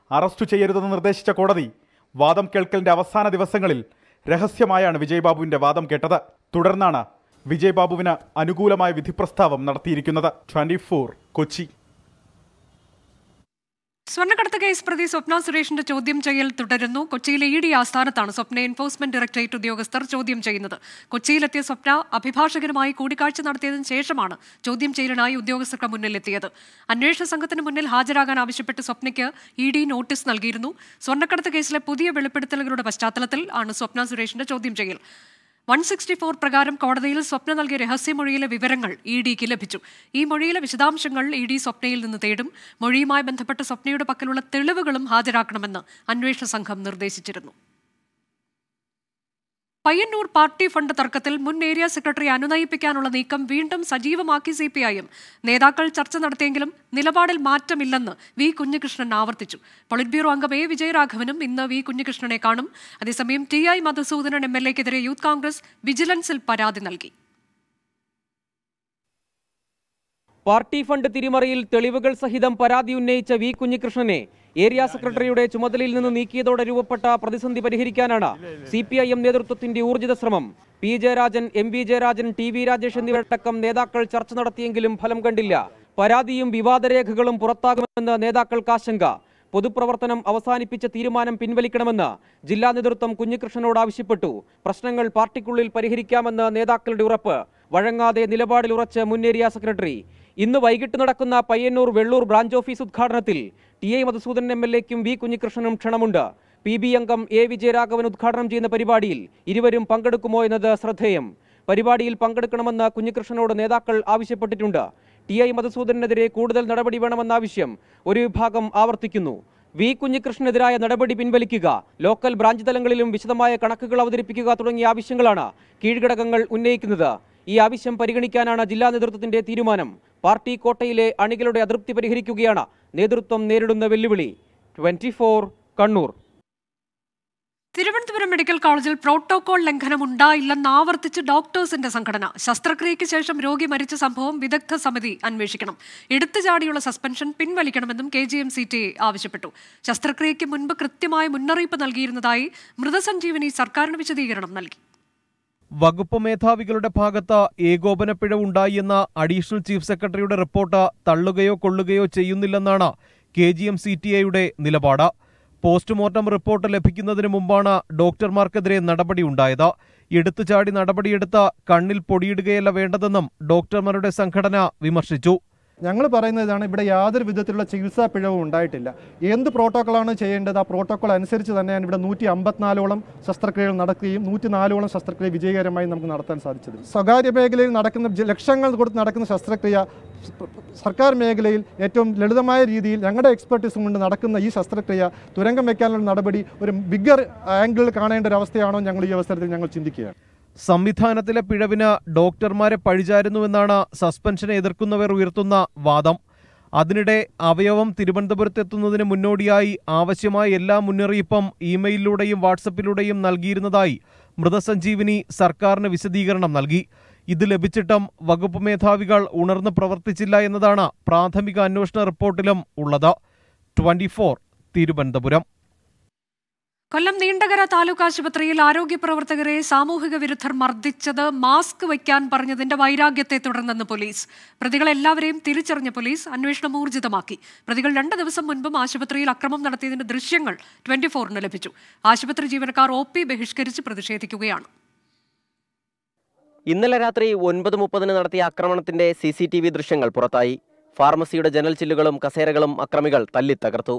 അറസ്റ്റ് ചെയ്യരുതെന്ന് നിർദ്ദേശിച്ച കോടതി വാദം കേൾക്കലിന്റെ അവസാന ദിവസങ്ങളിൽ രഹസ്യമായാണ് വിജയ് ബാബുവിന്റെ വാദം കേട്ടത് തുടർന്നാണ് വിജയ് ബാബുവിന് അനുകൂലമായ വിധിപ്രസ്താവം നടത്തിയിരിക്കുന്നത് ട്വന്റി കൊച്ചി സ്വർണ്ണക്കടത്ത് കേസ് പ്രതി സ്വപ്ന സുരേഷിന്റെ ചോദ്യം ചെയ്യൽ തുടരുന്നു കൊച്ചിയിലെ ഇ ഡി ആസ്ഥാനത്താണ് സ്വപ്ന എൻഫോഴ്സ്മെന്റ് ഡയറക്ടറേറ്റ് ഉദ്യോഗസ്ഥർ ചോദ്യം ചെയ്യുന്നത് കൊച്ചിയിലെത്തിയ സ്വപ്ന അഭിഭാഷകരുമായി കൂടിക്കാഴ്ച നടത്തിയതിനു ശേഷമാണ് ചോദ്യം ചെയ്യലിനായി ഉദ്യോഗസ്ഥർക്ക് മുന്നിലെത്തിയത് അന്വേഷണ സംഘത്തിന് മുന്നിൽ ഹാജരാകാൻ ആവശ്യപ്പെട്ട് സ്വപ്നയ്ക്ക് ഇ ഡി നോട്ടീസ് നൽകിയിരുന്നു സ്വർണ്ണക്കടത്ത് കേസിലെ പുതിയ വെളിപ്പെടുത്തലുകളുടെ പശ്ചാത്തലത്തിൽ ആണ് സ്വപ്ന സുരേഷിന്റെ ചോദ്യം ചെയ്യൽ വൺ സിക്സ്റ്റി ഫോർ പ്രകാരം കോടതിയിൽ സ്വപ്ന നൽകിയ രഹസ്യമൊഴിയിലെ വിവരങ്ങൾ ഇ ഡിക്ക് ലഭിച്ചു ഈ മൊഴിയിലെ വിശദാംശങ്ങൾ ഇ ഡി സ്വപ്നയിൽ നിന്ന് തേടും മൊഴിയുമായി ബന്ധപ്പെട്ട് സ്വപ്നയുടെ പക്കലുള്ള തെളിവുകളും ഹാജരാക്കണമെന്ന് അന്വേഷണ സംഘം നിർദ്ദേശിച്ചിരുന്നു പയ്യന്നൂർ പാർട്ടി ഫണ്ട് തർക്കത്തിൽ മുൻ ഏരിയ സെക്രട്ടറി അനുനയിപ്പിക്കാനുള്ള നീക്കം വീണ്ടും സജീവമാക്കി സി പി ഐ എം നേതാക്കൾ ചർച്ച നടത്തിയെങ്കിലും നിലപാടിൽ മാറ്റമില്ലെന്ന് വി കുഞ്ഞികൃഷ്ണൻ ആവർത്തിച്ചു പൊളിറ്റ് ബ്യൂറോ അംഗം എ വിജയരാഘവനും ഇന്ന് വി കുഞ്ഞികൃഷ്ണനെ കാണും അതേസമയം T I Madhusoodanan M L എക്കെതിരെ യൂത്ത് കോൺഗ്രസ് വിജിലൻസിൽ പരാതി നൽകി പാർട്ടി ഫണ്ട് തിരിമറിയിൽ തെളിവുകൾ സഹിതം പരാതി ഉന്നയിച്ച വി കുഞ്ഞികൃഷ്ണനെ ഏരിയ സെക്രട്ടറിയുടെ ചുമതലയിൽ നിന്ന് നീക്കിയതോടെ രൂപപ്പെട്ട പ്രതിസന്ധി പരിഹരിക്കാനാണ് സി പി ഐ എം നേതൃത്വത്തിന്റെ ഊർജിത ശ്രമം P Jayarajan M V Jayarajan T V Rajesh എന്നിവരടക്കം നേതാക്കൾ ചർച്ച നടത്തിയെങ്കിലും ഫലം കണ്ടില്ല പരാതിയും വിവാദരേഖകളും പുറത്താകുമെന്ന് നേതാക്കൾക്ക് ആശങ്ക പൊതുപ്രവർത്തനം അവസാനിപ്പിച്ച തീരുമാനം പിൻവലിക്കണമെന്ന് ജില്ലാ നേതൃത്വം കുഞ്ഞികൃഷ്ണനോട് ആവശ്യപ്പെട്ടു പ്രശ്നങ്ങൾ പാർട്ടിക്കുള്ളിൽ പരിഹരിക്കാമെന്ന് നേതാക്കളുടെ ഉറപ്പ് വഴങ്ങാതെ നിലപാടിൽ ഉറച്ച് മുൻ ഏരിയ സെക്രട്ടറി ഇന്ന് വൈകിട്ട് നടക്കുന്ന പയ്യന്നൂർ വെള്ളൂർ ബ്രാഞ്ച് ഓഫീസ് ഉദ്ഘാടനത്തിൽ T I Madhusudan M L എക്കും വി കുഞ്ഞികൃഷ്ണനും ക്ഷണമുണ്ട് പി ബി അംഗം എ വിജയരാഘവൻ ഉദ്ഘാടനം ചെയ്യുന്ന പരിപാടിയിൽ ഇരുവരും പങ്കെടുക്കുമോ എന്നത് ശ്രദ്ധേയം പരിപാടിയിൽ പങ്കെടുക്കണമെന്ന് കുഞ്ഞികൃഷ്ണനോട് നേതാക്കൾ ആവശ്യപ്പെട്ടിട്ടുണ്ട് ടി ഐ മധുസൂദനെതിരെ കൂടുതൽ നടപടി വേണമെന്ന ആവശ്യം ഒരു വിഭാഗം ആവർത്തിക്കുന്നു വി കുഞ്ഞികൃഷ്ണനെതിരായ നടപടി പിൻവലിക്കുക ലോക്കൽ ബ്രാഞ്ച് തലങ്ങളിലും വിശദമായ കണക്കുകൾ അവതരിപ്പിക്കുക തുടങ്ങിയ ആവശ്യങ്ങളാണ് കീഴ്ഘടകങ്ങൾ ഉന്നയിക്കുന്നത് ഈ ആവശ്യം പരിഗണിക്കാനാണ് ജില്ലാ നേതൃത്വത്തിന്റെ തീരുമാനം പാർട്ടി കോട്ടയിലെ അണികളുടെ അതൃപ്തി പരിഹരിക്കുകയാണ് നേതൃത്വം നേരിടുന്ന വെല്ലുവിളി ട്വന്റി കണ്ണൂർ തിരുവനന്തപുരം മെഡിക്കൽ കോളേജിൽ പ്രോട്ടോകോൾ ലംഘനം ഉണ്ടായില്ലെന്ന് ആവർത്തിച്ച് ഡോക്ടേഴ്സിന്റെ സംഘടന ശസ്ത്രക്രിയയ്ക്ക് ശേഷം രോഗി മരിച്ച സംഭവം വിദഗ്ധ സമിതി അന്വേഷിക്കണം എടുത്തുചാടിയുള്ള സസ്പെൻഷൻ പിൻവലിക്കണമെന്നും K G M C T A ആവശ്യപ്പെട്ടു ശസ്ത്രക്രിയയ്ക്ക് മുൻപ് കൃത്യമായ മുന്നറിയിപ്പ് നൽകിയിരുന്നതായി മൃതസഞ്ജീവനി സർക്കാരിന് വിശദീകരണം നൽകി വകുപ്പ് മേധാവികളുടെ ഭാഗത്ത് ഏകോപനപ്പിഴവുണ്ടായി എന്ന അഡീഷണൽ ചീഫ് സെക്രട്ടറിയുടെ റിപ്പോർട്ട് തള്ളുകയോ കൊള്ളുകയോ ചെയ്യുന്നില്ലെന്നാണ് K G M C T എയുടെ നിലപാട് പോസ്റ്റ്മോർട്ടം റിപ്പോർട്ട് ലഭിക്കുന്നതിന് മുമ്പാണ് ഡോക്ടർമാർക്കെതിരെ നടപടിയുണ്ടായത് എടുത്തുചാടി നടപടിയെടുത്ത് കണ്ണിൽ പൊടിയിടുകയല്ല വേണ്ടതെന്നും ഡോക്ടർമാരുടെ സംഘടന വിമർശിച്ചു ഞങ്ങൾ പറയുന്നത് ഇതാണ് ഇവിടെ യാതൊരു വിധത്തിലുള്ള ചികിത്സാ പിഴവും ഉണ്ടായിട്ടില്ല എന്ത് പ്രോട്ടോക്കോളാണ് ചെയ്യേണ്ടത് ആ പ്രോട്ടോക്കോൾ അനുസരിച്ച് തന്നെയാണ് ഇവിടെ നൂറ്റി അമ്പത്തിനാലോളം ശസ്ത്രക്രിയകൾ നടക്കുകയും നൂറ്റി നാലോളം ശസ്ത്രക്രിയ വിജയകരമായി നമുക്ക് നടത്താൻ സാധിച്ചത് സ്വകാര്യ മേഖലയിൽ നടക്കുന്ന ജ- ലക്ഷങ്ങൾ കൊടുത്ത് നടക്കുന്ന ശസ്ത്രക്രിയ സ- സർക്കാർ മേഖലയിൽ ഏറ്റവും ലളിതമായ രീതിയിൽ ഞങ്ങളുടെ എക്സ്പെർട്ടീസും കൊണ്ട് നടക്കുന്ന ഈ ശസ്ത്രക്രിയ തുരങ്കം വെക്കാനുള്ള നടപടി ഒരു ബിഗ്ഗർ ആംഗിളിൽ കാണേണ്ട ഒരു അവസ്ഥയാണോ ഞങ്ങൾ ഈ അവസരത്തിൽ ഞങ്ങൾ ചിന്തിക്കുകയാണ് സംവിധാനത്തിലെ പിഴവിന് ഡോക്ടർമാരെ പഴിചാരുന്നുവെന്നാണ് സസ്പെൻഷനെ എതിർക്കുന്നവർ ഉയർത്തുന്ന വാദം അതിനിടെ അവയവം തിരുവനന്തപുരത്തെത്തുന്നതിന് മുന്നോടിയായി ആവശ്യമായ എല്ലാ മുന്നറിയിപ്പും ഇമെയിലിലൂടെയും വാട്സപ്പിലൂടെയും നൽകിയിരുന്നതായി മൃതസഞ്ജീവിനി സർക്കാരിന് വിശദീകരണം നൽകി ഇത് ലഭിച്ചിട്ടും വകുപ്പ് മേധാവികൾ ഉണർന്ന് പ്രവർത്തിച്ചില്ല എന്നതാണ് പ്രാഥമിക അന്വേഷണ റിപ്പോർട്ടിലും ഉള്ളത് ട്വന്റി തിരുവനന്തപുരം കൊല്ലം നീണ്ടകര താലൂക്ക് ആശുപത്രിയിൽ ആരോഗ്യ പ്രവർത്തകരെ സാമൂഹിക വിരുദ്ധർ മർദ്ദിച്ചത് മാസ്ക് വയ്ക്കാൻ പറഞ്ഞതിന്റെ വൈരാഗ്യത്തെ തുടർന്നെന്ന് പോലീസ് പ്രതികളെല്ലാവരെയും തിരിച്ചറിഞ്ഞ പോലീസ് അന്വേഷണം ഊർജിതമാക്കി പ്രതികൾ രണ്ട് ദിവസം മുൻപും ആശുപത്രിയിൽ അക്രമം നടത്തിയതിന്റെ ദൃശ്യങ്ങൾ ട്വന്റി ഫോറിന് ലഭിച്ചു ആശുപത്രി ജീവനക്കാർ ഒ പി ബഹിഷ്കരിച്ച് പ്രതിഷേധിക്കുകയാണ് ഇന്നലെ രാത്രി ഒൻപത് മുപ്പതിന് നടത്തിയ ആക്രമണത്തിന്റെ സി സി ടി വി ദൃശ്യങ്ങൾ പുറത്തായി ഫാർമസിയുടെ ജനൽ ചില്ലുകളും കസേരകളും അക്രമികൾ തല്ലി തകർത്തു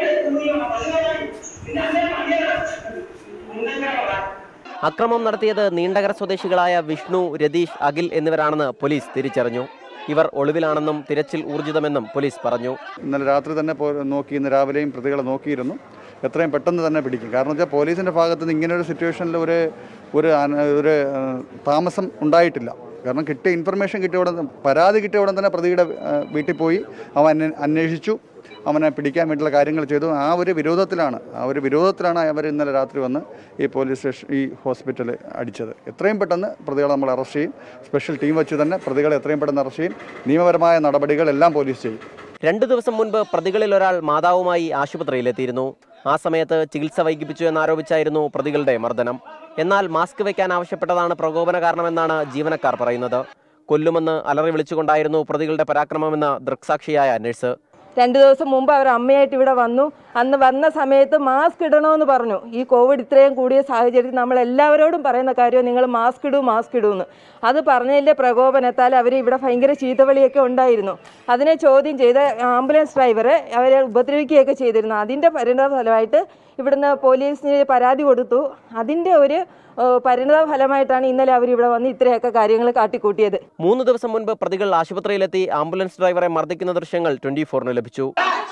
അക്രമം നടത്തിയത് നീണ്ടകര സ്വദേശികളായ വിഷ്ണു രതീഷ് അഖിൽ എന്നിവരാണെന്ന് പോലീസ് തിരിച്ചറിഞ്ഞു ഇവർ ഒളിവിലാണെന്നും തിരച്ചിൽ ഊർജിതമെന്നും പോലീസ് പറഞ്ഞു ഇന്നലെ രാത്രി തന്നെ പോ- നോക്കി ഇന്ന് രാവിലെയും പ്രതികളെ നോക്കിയിരുന്നു എത്രയും പെട്ടെന്ന് തന്നെ പിടിക്കും കാരണം വെച്ചാൽ പോലീസിൻ്റെ ഭാഗത്ത് നിന്ന് ഇങ്ങനെ ഒരു സിറ്റുവേഷനിൽ ഒരു ഒരു അന- ഒരു ആ, താമസം ഉണ്ടായിട്ടില്ല കാരണം കിട്ടിയ ഇൻഫർമേഷൻ കിട്ടിയ ഉടൻ പരാതി കിട്ടിയ ഉടൻ തന്നെ പ്രതിയുടെ ആ, വീട്ടിൽ പോയി അവൻ അന്വേ- അന്വേഷിച്ചു അവനെ പിടിക്കാൻ വേണ്ടിയുള്ള കാര്യങ്ങൾ ചെയ്തു ആ ഒരു വിരോധത്തിലാണ് ആ ഒരു വിരോധത്തിലാണ് അവർ ഇന്നലെ രാത്രി വന്ന് ഈ പോലീസ് സ്റ്റേഷൻ ഈ ഹോസ്പിറ്റലിൽ അടിച്ചത് എത്രയും പെട്ടെന്ന് പ്രതികളെ നമ്മൾ അറസ്റ്റ് ചെയ്യും സ്പെഷ്യൽ ടീം വെച്ച് തന്നെ പ്രതികളെ എത്രയും പെട്ടെന്ന് അറസ്റ്റ് ചെയ്യും നിയമപരമായ നടപടികളെല്ലാം പോലീസ് ചെയ്യും രണ്ടു ദിവസം മുൻപ് പ്രതികളിൽ ഒരാൾ മാതാവുമായി ആശുപത്രിയിലെത്തിയിരുന്നു ആ സമയത്ത് ചികിത്സ വൈകിപ്പിച്ചു എന്നാരോപിച്ചായിരുന്നു പ്രതികളുടെ മർദ്ദനം എന്നാൽ മാസ്ക് വെക്കാൻ ആവശ്യപ്പെട്ടതാണ് പ്രകോപന കാരണമെന്നാണ് ജീവനക്കാർ പറയുന്നത് കൊല്ലുമെന്ന് അലറി വിളിച്ചുകൊണ്ടായിരുന്നു പ്രതികളുടെ പരാക്രമമെന്ന് ദൃക്സാക്ഷിയായ നഴ്സ് രണ്ട് ദിവസം മുമ്പ് അവർ അമ്മയായിട്ട് ഇവിടെ വന്നു അന്ന് വന്ന സമയത്ത് മാസ്ക് ഇടണമെന്ന് പറഞ്ഞു ഈ കോവിഡ് ഇത്രയും കൂടിയ സാഹചര്യത്തിൽ നമ്മൾ എല്ലാവരോടും പറയുന്ന കാര്യം നിങ്ങൾ മാസ്ക് ഇടൂ മാസ്ക് ഇടൂന്ന് അത് പറഞ്ഞതിൻ്റെ പ്രകോപനത്താൽ അവർ ഇവിടെ ഭയങ്കര ചീത്തവിളിയൊക്കെ ഉണ്ടായിരുന്നു അതിനെ ചോദ്യം ചെയ്ത ആംബുലൻസ് ഡ്രൈവറെ അവരെ ഉപദ്രവിക്കുകയൊക്കെ ചെയ്തിരുന്നു അതിൻ്റെ പരിണത ഫലമായിട്ട് ഇവിടുന്ന് പോലീസിന് പരാതി കൊടുത്തു അതിൻ്റെ ഒരു ഏഹ്, പരിണത ഫലമായിട്ടാണ് ഇന്നലെ അവർ ഇവിടെ വന്ന് ഇത്രയൊക്കെ കാര്യങ്ങൾ കാട്ടിക്കൂട്ടിയത് മൂന്ന് ദിവസം മുൻപ് പ്രതികൾ ആശുപത്രിയിലെത്തി ആംബുലൻസ് ഡ്രൈവറെ മർദ്ദിക്കുന്ന ദൃശ്യങ്ങൾ ട്വന്റി ഫോറിന് ലഭിച്ചു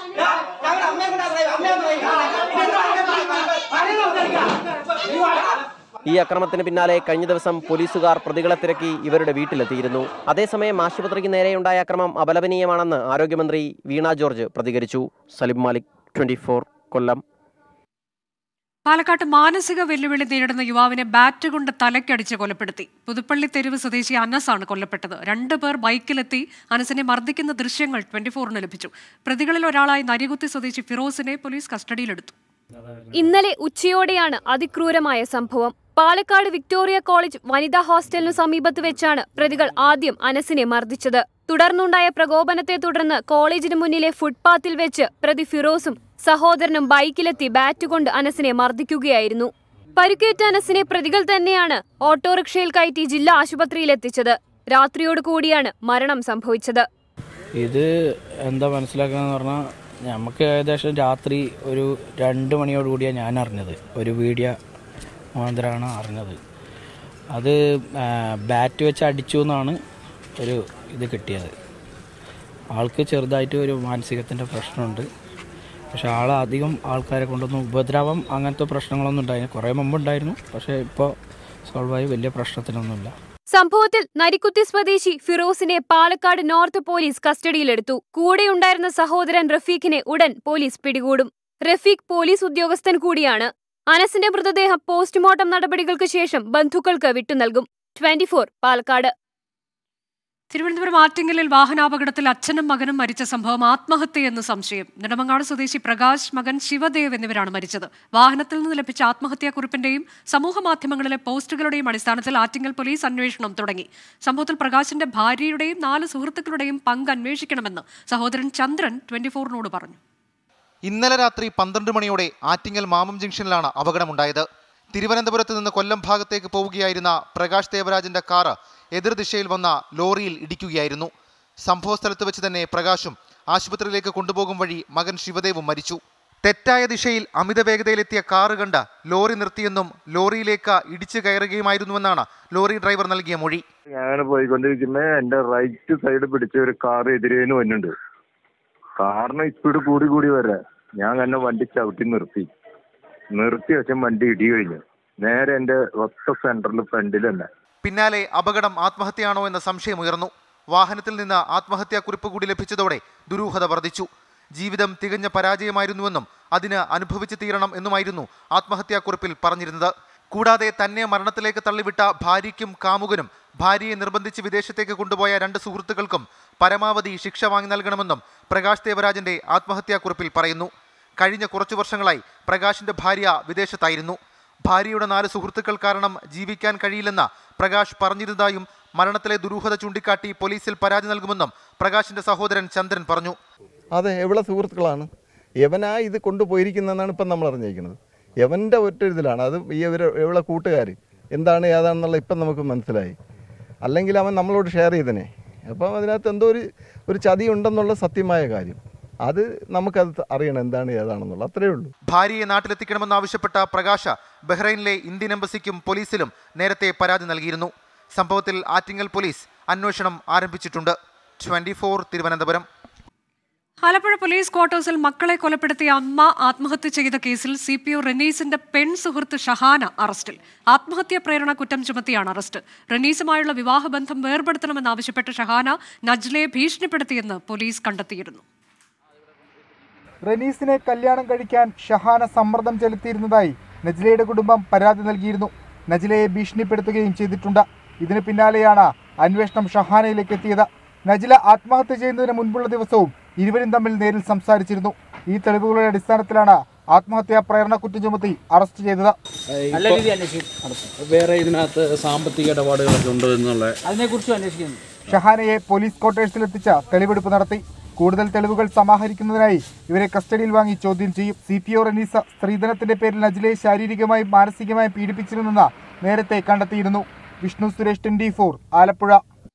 ഈ അക്രമത്തിന് പിന്നാലെ കഴിഞ്ഞ ദിവസം പോലീസുകാർ പ്രതികളെ തിരക്കി ഇവരുടെ വീട്ടിലെത്തിയിരുന്നു അതേസമയം ആശുപത്രിക്ക് നേരെയുണ്ടായ അക്രമം അപലപനീയമാണെന്ന് ആരോഗ്യമന്ത്രി വീണ ജോർജ് പ്രതികരിച്ചു സലിം മാലിക് ട്വന്റി കൊല്ലം പാലക്കാട്ട് മാനസിക വെല്ലുവിളി നേരിടുന്ന യുവാവിനെ ബാറ്റ് കൊണ്ട് തലക്കടിച്ച് കൊലപ്പെടുത്തി പുതുപ്പള്ളി തെരുവ് സ്വദേശി അനസാണ് കൊല്ലപ്പെട്ടത് രണ്ടുപേർ ബൈക്കിലെത്തി അനസിനെ മർദ്ദിക്കുന്ന ദൃശ്യങ്ങൾ ട്വന്റി ഫോറിന് ലഭിച്ചു പ്രതികളിൽ ഒരാളായി നരികുത്തി സ്വദേശി ഫിറോസിനെ പോലീസ് കസ്റ്റഡിയിലെടുത്തു ഇന്നലെ ഉച്ചയോടെയാണ് അതിക്രൂരമായ സംഭവം പാലക്കാട് വിക്ടോറിയ കോളേജ് വനിതാ ഹോസ്റ്റലിനു സമീപത്ത് വെച്ചാണ് പ്രതികൾ ആദ്യം അനസിനെ മർദ്ദിച്ചത് തുടർന്നുണ്ടായ പ്രകോപനത്തെ തുടർന്ന് കോളേജിന് മുന്നിലെ ഫുട്പാത്തിൽ വെച്ച് പ്രതി ഫിറോസും സഹോദരനും ബൈക്കിലെത്തി ബാറ്റ് കൊണ്ട് അനസിനെ മർദ്ദിക്കുകയായിരുന്നു പരിക്കേറ്റ അനസിനെ പ്രതികൾ തന്നെയാണ് ഓട്ടോറിക്ഷയിൽ കയറ്റി ജില്ലാ ആശുപത്രിയിൽ എത്തിച്ചത് രാത്രിയോട് കൂടിയാണ് മരണം സംഭവിച്ചത് ഇത് എന്താ മനസ്സിലാക്കാന്ന് പറഞ്ഞാൽ നമുക്ക് ഏകദേശം രാത്രി ഒരു രണ്ട് മണിയോടുകൂടിയാണ് ഞാൻ അറിഞ്ഞത് ഒരു വീഡിയോ മുഖാന്തരമാണ് അറിഞ്ഞത് അത് ആ, ബാറ്റ് വെച്ച് അടിച്ചു എന്നാണ് ഒരു ഇത് കിട്ടിയത് ആൾക്ക് ചെറുതായിട്ട് ഒരു മാനസികത്തിൻ്റെ പ്രശ്നമുണ്ട് പക്ഷെ ആൾ അധികം ആൾക്കാരെ കൊണ്ടൊന്നും ഉപദ്രവം അങ്ങനത്തെ പ്രശ്നങ്ങളൊന്നും ഉണ്ടായിരുന്നു കുറേ മുമ്പ് ഉണ്ടായിരുന്നു പക്ഷേ ഇപ്പോൾ സോൾവായി വലിയ പ്രശ്നത്തിനൊന്നുമില്ല സംഭവത്തിൽ നരിക്കുത്തി സ്വദേശി ഫിറോസിനെ പാലക്കാട് നോർത്ത് പോലീസ് കസ്റ്റഡിയിലെടുത്തു കൂടെയുണ്ടായിരുന്ന സഹോദരൻ റഫീഖിനെ ഉടൻ പോലീസ് പിടികൂടും റഫീഖ് പോലീസ് ഉദ്യോഗസ്ഥൻ കൂടിയാണ് അനസിന്റെ മൃതദേഹം പോസ്റ്റ്മോർട്ടം നടപടികൾക്ക് ശേഷം ബന്ധുക്കൾക്ക് വിട്ടുനൽകും ട്വന്റി പാലക്കാട് തിരുവനന്തപുരം ആറ്റിങ്ങലിൽ വാഹനാപകടത്തിൽ അച്ഛനും മകനും മരിച്ച സംഭവം ആത്മഹത്യയെന്ന് സംശയം നെടുമങ്ങാട് സ്വദേശി പ്രകാശ് മകൻ ശിവദേവ് എന്നിവരാണ് മരിച്ചത് വാഹനത്തിൽ നിന്ന് ലഭിച്ച ആത്മഹത്യാക്കുറിപ്പിന്റെയും സമൂഹ മാധ്യമങ്ങളിലെ പോസ്റ്റുകളുടെയും അടിസ്ഥാനത്തിൽ ആറ്റിങ്ങൽ പോലീസ് അന്വേഷണം തുടങ്ങി സംഭവത്തിൽ പ്രകാശിന്റെ ഭാര്യയുടെയും നാല് സുഹൃത്തുക്കളുടെയും പങ്ക് അന്വേഷിക്കണമെന്ന് സഹോദരൻ ചന്ദ്രൻ ട്വന്റി ഫോറിനോട് പറഞ്ഞു ഇന്നലെ രാത്രി പന്ത്രണ്ട് മണിയോടെ ആറ്റിങ്ങൽ മാമം ജംഗ്ഷനിലാണ് അപകടമുണ്ടായത് തിരുവനന്തപുരത്ത് നിന്ന് കൊല്ലം ഭാഗത്തേക്ക് പോവുകയായിരുന്ന പ്രകാശ് ദേവരാജന്റെ കാറ് എതിർദിശയിൽ വന്ന ലോറിയിൽ ഇടിക്കുകയായിരുന്നു സംഭവ സ്ഥലത്ത് വെച്ച് തന്നെ പ്രകാശും ആശുപത്രിയിലേക്ക് കൊണ്ടുപോകും വഴി മകൻ ശിവദേവും മരിച്ചു തെറ്റായ ദിശയിൽ അമിത വേഗതയിലെത്തിയ കാറ് കണ്ട് ലോറി നിർത്തിയെന്നും ലോറിയിലേക്ക് ഇടിച്ചു കയറുകയുമായിരുന്നുവെന്നാണ് ലോറി ഡ്രൈവർ നൽകിയ മൊഴി ഞാൻ പോയിക്കൊണ്ടിരിക്കുമ്പോ എന്റെ റൈറ്റ് സൈഡ് പിടിച്ച ഒരു കാർ എതിരേന്ന് വന്നുണ്ട് കാറിന് സ്പീഡ് കൂടി കൂടി വരാ ഞാൻ തന്നെ വണ്ടി ചവിട്ടി നിർത്തി നിർത്തി വെച്ച വണ്ടി ഇടി കഴിഞ്ഞു നേരെ എന്റെ ഒത്ത സെന്ററിൽ ഫ്രണ്ടിൽ തന്നെ പിന്നാലെ അപകടം ആത്മഹത്യയാണോ എന്ന സംശയമുയർന്നു വാഹനത്തിൽ നിന്ന് ആത്മഹത്യാക്കുറിപ്പ് കൂടി ലഭിച്ചതോടെ ദുരൂഹത വർദ്ധിച്ചു ജീവിതം തികഞ്ഞ പരാജയമായിരുന്നുവെന്നും അതിന് അനുഭവിച്ചു തീരണം എന്നുമായിരുന്നു ആത്മഹത്യാക്കുറിപ്പിൽ പറഞ്ഞിരുന്നത് കൂടാതെ തന്നെ മരണത്തിലേക്ക് തള്ളിവിട്ട ഭാര്യയ്ക്കും കാമുകനും ഭാര്യയെ നിർബന്ധിച്ച് വിദേശത്തേക്ക് കൊണ്ടുപോയ രണ്ട് സുഹൃത്തുക്കൾക്കും പരമാവധി ശിക്ഷ വാങ്ങി നൽകണമെന്നും പ്രകാശ് ദേവരാജന്റെ ആത്മഹത്യാക്കുറിപ്പിൽ പറയുന്നു കഴിഞ്ഞ കുറച്ചു വർഷങ്ങളായി പ്രകാശിന്റെ ഭാര്യ വിദേശത്തായിരുന്നു ഭാര്യയുടെ നാല് സുഹൃത്തുക്കൾ കാരണം ജീവിക്കാൻ കഴിയില്ലെന്ന് പ്രകാശ് പറഞ്ഞിരുന്നതായും മരണത്തിലെ ദുരൂഹത ചൂണ്ടിക്കാട്ടി പോലീസിൽ പരാതി നൽകുമെന്നും പ്രകാശിന്റെ സഹോദരൻ ചന്ദ്രൻ പറഞ്ഞു അതെ എവിടെ സുഹൃത്തുക്കളാണ് യവനാ ഇത് കൊണ്ടുപോയിരിക്കുന്നതെന്നാണ് ഇപ്പം നമ്മൾ അറിഞ്ഞിരിക്കുന്നത് യവൻ്റെ ഒറ്റ ഇതിലാണ് അത് ഈ ഇവർ എവിടെ കൂട്ടുകാർ എന്താണ് ഏതാണെന്നുള്ള ഇപ്പം നമുക്ക് മനസ്സിലായി അല്ലെങ്കിൽ അവൻ നമ്മളോട് ഷെയർ ചെയ്തനെ അപ്പം അതിനകത്ത് എന്തോ ഒരു ഒരു ചതി ഉണ്ടെന്നുള്ള സത്യമായ കാര്യം അത് നമുക്കത് അറിയണം എന്താണ് ഏതാണെന്നുള്ളത് അത്രയേ ഉള്ളൂ ഭാര്യയെ നാട്ടിലെത്തിക്കണമെന്നാവശ്യപ്പെട്ട പ്രകാശ ബഹ്റൈനിലെ ഇന്ത്യൻ എംബസിക്കും പോലീസിലും നേരത്തെ പരാതി നൽകിയിരുന്നു സംഭവത്തിൽ ആറ്റിങ്ങൽ പോലീസ് അന്വേഷണം ആരംഭിച്ചിട്ടുണ്ട് ട്വന്റി തിരുവനന്തപുരം ആലപ്പുഴ പോലീസ് ക്വാർട്ടേഴ്സിൽ മക്കളെ കൊലപ്പെടുത്തിയ അമ്മ ആത്മഹത്യ ചെയ്ത കേസിൽ സി പി ഒ റെനീസിന്റെ പെൺ സുഹൃത്ത് ഷഹാന അറസ്റ്റിൽ ആത്മഹത്യാ പ്രേരണ കുറ്റം ചുമത്തിയാണ് അറസ്റ്റ് റെനീസുമായുള്ള വിവാഹബന്ധം വേർപെടുത്തണമെന്നാവശ്യപ്പെട്ട് ഷഹാന നജ്ലയെ ഭീഷണിപ്പെടുത്തിയെന്ന് പോലീസ് കണ്ടെത്തിയിരുന്നു റനീസിനെ കല്യാണം കഴിക്കാൻ ഷഹാന സമ്മർദ്ദം ചെലുത്തിയിരുന്നതായി നജ്ലയുടെ കുടുംബം പരാതി നൽകിയിരുന്നു നജ്ലയെ ഭീഷണിപ്പെടുത്തുകയും ചെയ്തിട്ടുണ്ട് ഇതിന് പിന്നാലെയാണ് അന്വേഷണം ഷഹാനയിലേക്ക് എത്തിയത് നജ്ല ആത്മഹത്യ ചെയ്യുന്നതിന് മുൻപുള്ള ദിവസവും ഇരുവരും തമ്മിൽ നേരിൽ സംസാരിച്ചിരുന്നു ഈ തെളിവുകളുടെ അടിസ്ഥാനത്തിലാണ് ആത്മഹത്യാ പ്രേരണ കുറ്റം ചുമത്തി അറസ്റ്റ് ചെയ്തത് നല്ല രീതിയിൽ അന്വേഷിക്കും വേറെ ഇതിനകത്ത് സാമ്പത്തിക ഇടപാടുകളൊക്കെ ഉണ്ടോ എന്നുള്ള അതിനെക്കുറിച്ചും അന്വേഷിക്കുന്നു ഷഹാനയെ പോലീസ് ക്വാർട്ടേഴ്സിലെത്തിച്ച് തെളിവെടുപ്പ് നടത്തി കൂടുതൽ തെളിവുകൾ സമാഹരിക്കുന്നതിനായി ഇവരെ കസ്റ്റഡിയിൽ വാങ്ങി ചോദ്യം ചെയ്യും സി പി ഒ റനീസ സ്ത്രീധനത്തിന്റെ പേരിൽ നജിലയെ ശാരീരികമായും മാനസികമായും പീഡിപ്പിച്ചിരുന്നെന്ന് നേരത്തെ കണ്ടെത്തിയിരുന്നു വിഷ്ണു സുരേഷ് ട്വന്റി ഫോർ ആലപ്പുഴ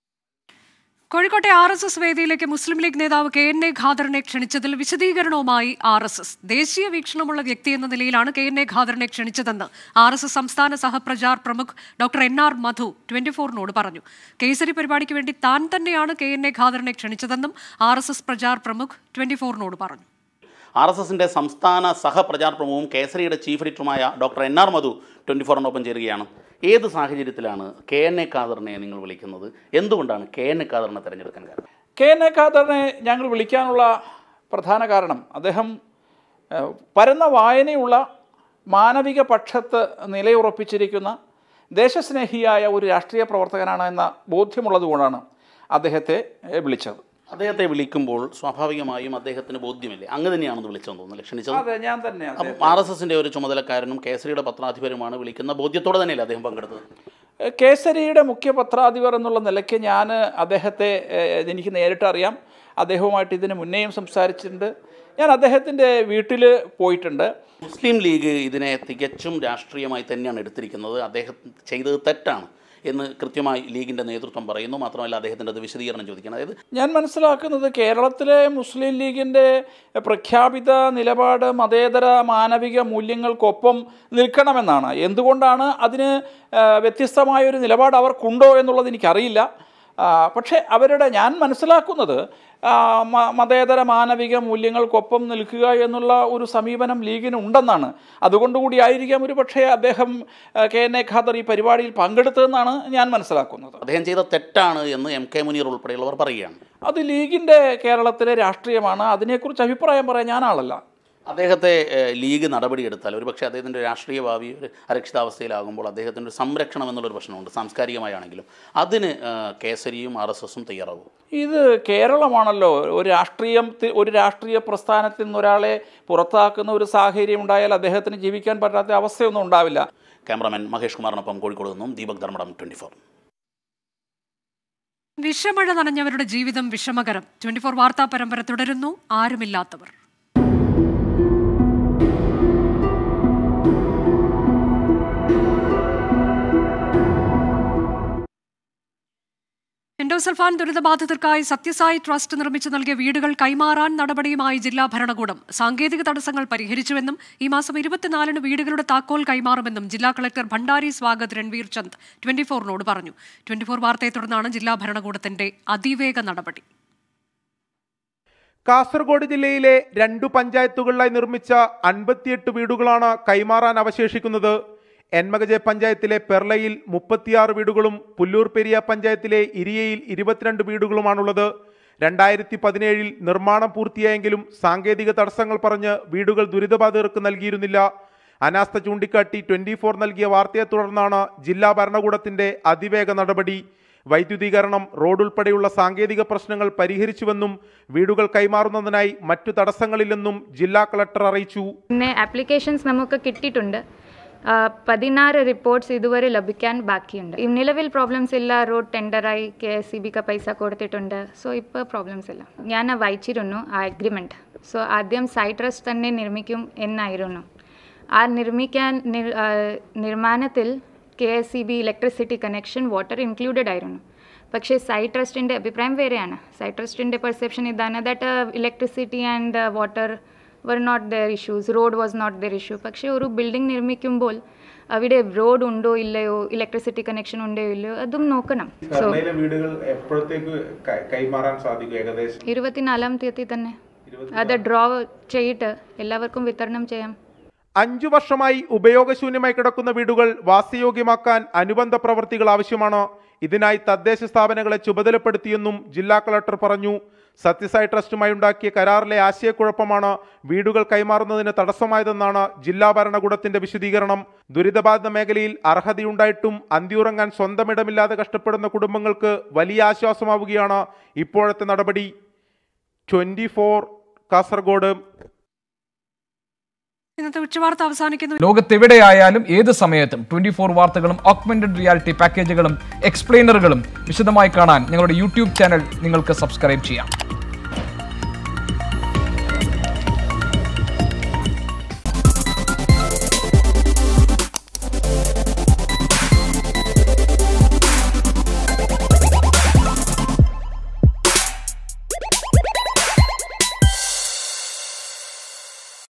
കോഴിക്കോട്ടെ ആർ എസ് എസ് വേദിയിലേക്ക് മുസ്ലിം ലീഗ് നേതാവ് കെ എൻ എ ഖാദറിനെ ക്ഷണിച്ചതിൽ വിശദീകരണവുമായി ആർ എസ് എസ് ദേശീയ വീക്ഷണമുള്ള വ്യക്തി എന്ന നിലയിലാണ് കെ എൻ എ ഖാദറിനെ ക്ഷണിച്ചതെന്ന് ആർ എസ് എസ് സംസ്ഥാന സഹപ്രചാർ പ്രമുഖ് doctor N R Madhu twenty ഫോറിനോട് പറഞ്ഞു കേസരി പരിപാടിക്ക് വേണ്ടി താൻ തന്നെയാണ് കെ എൻ എ ഖാദറിനെ ക്ഷണിച്ചതെന്നും ആർ എസ് എസ് പ്രചാർ പ്രമുഖ് ട്വന്റി ഫോറിനോട് പറഞ്ഞു ആർ എസ് എസിൻ്റെ സംസ്ഥാന സഹപ്രചാർ പ്രമുഖവും കേസരിയുടെ ചീഫ് എഡിറ്ററുമായ doctor N R Madhu twenty ഫോറിനൊപ്പം ചേരുകയാണ് ഏത് സാഹചര്യത്തിലാണ് കെ എൻ എ ഖാദറിനെ നിങ്ങൾ വിളിക്കുന്നത് എന്തുകൊണ്ടാണ് കെ എൻ എ ഖാദറിനെ തിരഞ്ഞെടുക്കാൻ കാരണം കെ എൻ എ ഖാദറിനെ ഞങ്ങൾ വിളിക്കാനുള്ള പ്രധാന കാരണം അദ്ദേഹം ഏഹ്, പരന്ന വായനയുള്ള മാനവിക പക്ഷത്ത് നിലയുറപ്പിച്ചിരിക്കുന്ന ദേശസ്നേഹിയായ ഒരു രാഷ്ട്രീയ പ്രവർത്തകനാണ് എന്ന ബോധ്യമുള്ളതുകൊണ്ടാണ് അദ്ദേഹത്തെ ഏഹ്, വിളിച്ചത് അദ്ദേഹത്തെ വിളിക്കുമ്പോൾ സ്വാഭാവികമായും അദ്ദേഹത്തിന് ബോധ്യമില്ലേ അങ്ങ് തന്നെയാണെന്ന് വിളിച്ചതെന്ന് തോന്നുന്നില്ല ക്ഷണിച്ചത് അതെ ഞാൻ തന്നെ അപ്പം ആർ എസ് എസിൻ്റെ ഒരു ചുമതലക്കാരനും കേസരിയുടെ പത്രാധിപരുമാണ് വിളിക്കുന്ന ബോധ്യത്തോടെ തന്നെയല്ലേ അദ്ദേഹം പങ്കെടുത്തത് ഏഹ്, കേസരിയുടെ മുഖ്യ പത്രാധിപർ എന്നുള്ള നിലയ്ക്ക് ഞാൻ അദ്ദേഹത്തെ ഏഹ്, എനിക്ക് നേരിട്ട് അറിയാം അദ്ദേഹവുമായിട്ട് ഇതിന് മുന്നേയും സംസാരിച്ചിട്ടുണ്ട് ഞാൻ അദ്ദേഹത്തിൻ്റെ വീട്ടിൽ പോയിട്ടുണ്ട് മുസ്ലിം ലീഗ് ഇതിനെ തികച്ചും രാഷ്ട്രീയമായി തന്നെയാണ് എടുത്തിരിക്കുന്നത് അദ്ദേഹം ചെയ്തത് തെറ്റാണ് എന്ന് കൃത്യമായി ലീഗിൻ്റെ നേതൃത്വം പറയുന്നു മാത്രമല്ല അദ്ദേഹത്തിൻ്റെ അത് വിശദീകരണം ചോദിക്കണം അതായത് ഞാൻ മനസ്സിലാക്കുന്നത് കേരളത്തിലെ മുസ്ലിം ലീഗിൻ്റെ പ്രഖ്യാപിത നിലപാട് മതേതര മാനവിക മൂല്യങ്ങൾക്കൊപ്പം നിൽക്കണമെന്നാണ് എന്തുകൊണ്ടാണ് അതിന് ആ, വ്യത്യസ്തമായൊരു നിലപാട് അവർക്കുണ്ടോ എന്നുള്ളത് എനിക്കറിയില്ല ആ, പക്ഷേ അവരുടെ ഞാൻ മനസ്സിലാക്കുന്നത് ആ, മ- മതേതര മാനവിക മൂല്യങ്ങൾക്കൊപ്പം നിൽക്കുക എന്നുള്ള ഒരു സമീപനം ലീഗിന് ഉണ്ടെന്നാണ് അതുകൊണ്ടുകൂടി ആയിരിക്കാം ഒരു പക്ഷേ അദ്ദേഹം ആ, കെ എൻ എ ഖാദർ ഈ പരിപാടിയിൽ പങ്കെടുത്തതെന്നാണ് ഞാൻ മനസ്സിലാക്കുന്നത് അദ്ദേഹം ചെയ്ത തെറ്റാണ് എന്ന് എം കെ മുനീർ ഉൾപ്പെടെയുള്ളവർ പറയുകയാണ് അത് ലീഗിൻ്റെ കേരളത്തിലെ രാഷ്ട്രീയമാണ് അതിനെക്കുറിച്ച് അഭിപ്രായം പറയാൻ ഞാനാളല്ല അദ്ദേഹത്തെ ഏഹ്, ലീഗ് നടപടിയെടുത്താൽ ഒരുപക്ഷെ അദ്ദേഹത്തിൻ്റെ രാഷ്ട്രീയ ഭാവി ഒരു അരക്ഷിതാവസ്ഥയിലാകുമ്പോൾ അദ്ദേഹത്തിൻ്റെ ഒരു സംരക്ഷണം എന്നുള്ളൊരു പ്രശ്നമുണ്ട് സാംസ്കാരികമായാണെങ്കിലും അതിന് ഏഹ്, കേസരിയും ആർ എസ് എസും തയ്യാറാകും ഇത് കേരളമാണല്ലോ ഒരു രാഷ്ട്രീയം ഒരു രാഷ്ട്രീയ പ്രസ്ഥാനത്തിൽ നിന്ന് ഒരാളെ പുറത്താക്കുന്ന ഒരു സാഹചര്യം ഉണ്ടായാൽ അദ്ദേഹത്തിന് ജീവിക്കാൻ പറ്റാത്ത അവസ്ഥയൊന്നും ഉണ്ടാവില്ല ക്യാമറാമാൻ മഹേഷ് കുമാറിനൊപ്പം കോഴിക്കോട് നിന്നും ദീപക് ധർമ്മടം ട്വൻറ്റി ഫോർ വിഷമഴ നനഞ്ഞവരുടെ ജീവിതം വിഷമകരം ട്വന്റി ഫോർ വാർത്താ പരമ്പര തുടരുന്നു ആരുമില്ലാത്തവർ എൻഡോസൾഫാൻ ദുരിതബാധിതർക്കായി സത്യസായി ട്രസ്റ്റ് നിർമ്മിച്ചു നൽകിയ വീടുകൾ കൈമാറാൻ നടപടിയുമായി ജില്ലാ ഭരണകൂടം സാങ്കേതിക തടസ്സങ്ങൾ പരിഹരിച്ചുവെന്നും ഈ മാസം ഇരുപത്തിനാലിന് വീടുകളുടെ താക്കോൽ കൈമാറുമെന്നും ജില്ലാ കളക്ടർ ഭണ്ഡാരി സ്വാഗത് രൺവീർ ചന്ദ് ട്വന്റി ഫോറിനോട് പറഞ്ഞു ട്വന്റി ഫോർ വാർത്തയെ തുടർന്നാണ് ജില്ലാ ഭരണകൂടത്തിന്റെ അതിവേഗ നടപടി കാസർഗോഡ് ജില്ലയിലെ രണ്ടു പഞ്ചായത്തുകളിലായി നിർമ്മിച്ച അൻപത്തിയെട്ട് വീടുകളാണ് കൈമാറാൻ അവശേഷിക്കുന്നത് എൻമകജെ പഞ്ചായത്തിലെ പെർളയിൽ മുപ്പത്തിയാറ് വീടുകളും പുല്ലൂർ പെരിയ പഞ്ചായത്തിലെ ഇരിയയിൽ ഇരുപത്തിരണ്ട് വീടുകളുമാണുള്ളത് രണ്ടായിരത്തി പതിനേഴിൽ നിർമ്മാണം പൂർത്തിയായെങ്കിലും സാങ്കേതിക തടസ്സങ്ങൾ പറഞ്ഞ് വീടുകൾ ദുരിതബാധിതർക്ക് നൽകിയിരുന്നില്ല അനാസ്ഥ ചൂണ്ടിക്കാട്ടി ട്വന്റി ഫോർ നൽകിയ വാർത്തയെ തുടർന്നാണ് ജില്ലാ ഭരണകൂടത്തിന്റെ അതിവേഗ നടപടി വൈദ്യുതീകരണം റോഡ് ഉൾപ്പെടെയുള്ള സാങ്കേതിക പ്രശ്നങ്ങൾ പരിഹരിച്ചുവെന്നും വീടുകൾ കൈമാറുന്നതിനായി മറ്റു തടസ്സങ്ങളില്ലെന്നും ജില്ലാ കളക്ടർ അറിയിച്ചു പിന്നെ ആപ്ലിക്കേഷൻസ് നമുക്ക് കിട്ടിയിട്ടുണ്ട് ആ, പതിനാറ് റിപ്പോർട്ട്സ് ഇതുവരെ ലഭിക്കാൻ ബാക്കിയുണ്ട് ഈ നിലവിൽ പ്രോബ്ലംസ് ഇല്ല റോഡ് ടെൻഡറായി കെ എസ് സി ബിക്ക് പൈസ കൊടുത്തിട്ടുണ്ട് സോ ഇപ്പോൾ പ്രോബ്ലംസ് ഇല്ല ഞാൻ വായിച്ചിരുന്നു ആ അഗ്രിമെൻറ്റ് സോ ആദ്യം സൈട്രസ് തന്നെ നിർമ്മിക്കും എന്നായിരുന്നു ആ നിർമ്മിക്കാൻ നിർ ആ, നിർമ്മാണത്തിൽ K S C B electricity connection water included ആയിരുന്നു പക്ഷേ സൈ ട്രസ്റ്റിൻ്റെ അഭിപ്രായം വേറെയാണ് സൈ ട്രസ്റ്റിൻ്റെ പെർസെപ്ഷൻ ഇതാണ് that electricity and water were not their issues road was not their issue പക്ഷേ ഒരു ബിൽഡിംഗ് നിർമ്മിക്കുമ്പോൾ അവിടെ റോഡ് ഉണ്ടോ ഇല്ലയോ ഇലക്ട്രിസിറ്റി കണക്ഷൻ ഉണ്ടോ ഇല്ലയോ അതും നോക്കണം സോ പെർളയിലെ വീടുകൾ എപ്പോഴത്തേക്ക് കൈ- കൈമാറാൻ സാധിക്കും ഏകദേശം ഇരുപത്തിനാലാം തീയതി തന്നെ അത് ഡ്രോ ചെയ്തിട്ട് എല്ലാവർക്കും വിതരണം ചെയ്യാം അഞ്ചു വർഷമായി ഉപയോഗശൂന്യമായി കിടക്കുന്ന വീടുകൾ വാസയോഗ്യമാക്കാൻ അനുബന്ധ പ്രവൃത്തികൾ ആവശ്യമാണ് ഇതിനായി തദ്ദേശ സ്ഥാപനങ്ങളെ ചുമതലപ്പെടുത്തിയെന്നും ജില്ലാ കളക്ടർ പറഞ്ഞു സത്യസായി ട്രസ്റ്റുമായി ഉണ്ടാക്കിയ കരാറിലെ ആശയക്കുഴപ്പമാണ് വീടുകൾ കൈമാറുന്നതിന് തടസ്സമായതെന്നാണ് ജില്ലാ ഭരണകൂടത്തിന്റെ വിശദീകരണം ദുരിതബാധിത മേഖലയിൽ അർഹതയുണ്ടായിട്ടും അന്തിയുറങ്ങാൻ സ്വന്തമിടമില്ലാതെ കഷ്ടപ്പെടുന്ന കുടുംബങ്ങൾക്ക് വലിയ ആശ്വാസമാവുകയാണ് ഇപ്പോഴത്തെ നടപടി ട്വന്റി ഫോർ കാസർഗോഡ് ഇന്നത്തെ ഉച്ചവാർത്ത അവസാനിക്കുന്നു ലോകത്തെവിടെയായാലും ഏത് സമയത്തും ട്വന്റി ഫോർ വാർത്തകളും ഓഗ്മെന്റഡ് റിയാലിറ്റി പാക്കേജുകളും എക്സ്പ്ലെയിനറുകളും വിശദമായി കാണാൻ ഞങ്ങളുടെ യൂട്യൂബ് ചാനൽ നിങ്ങൾക്ക് സബ്സ്ക്രൈബ് ചെയ്യാം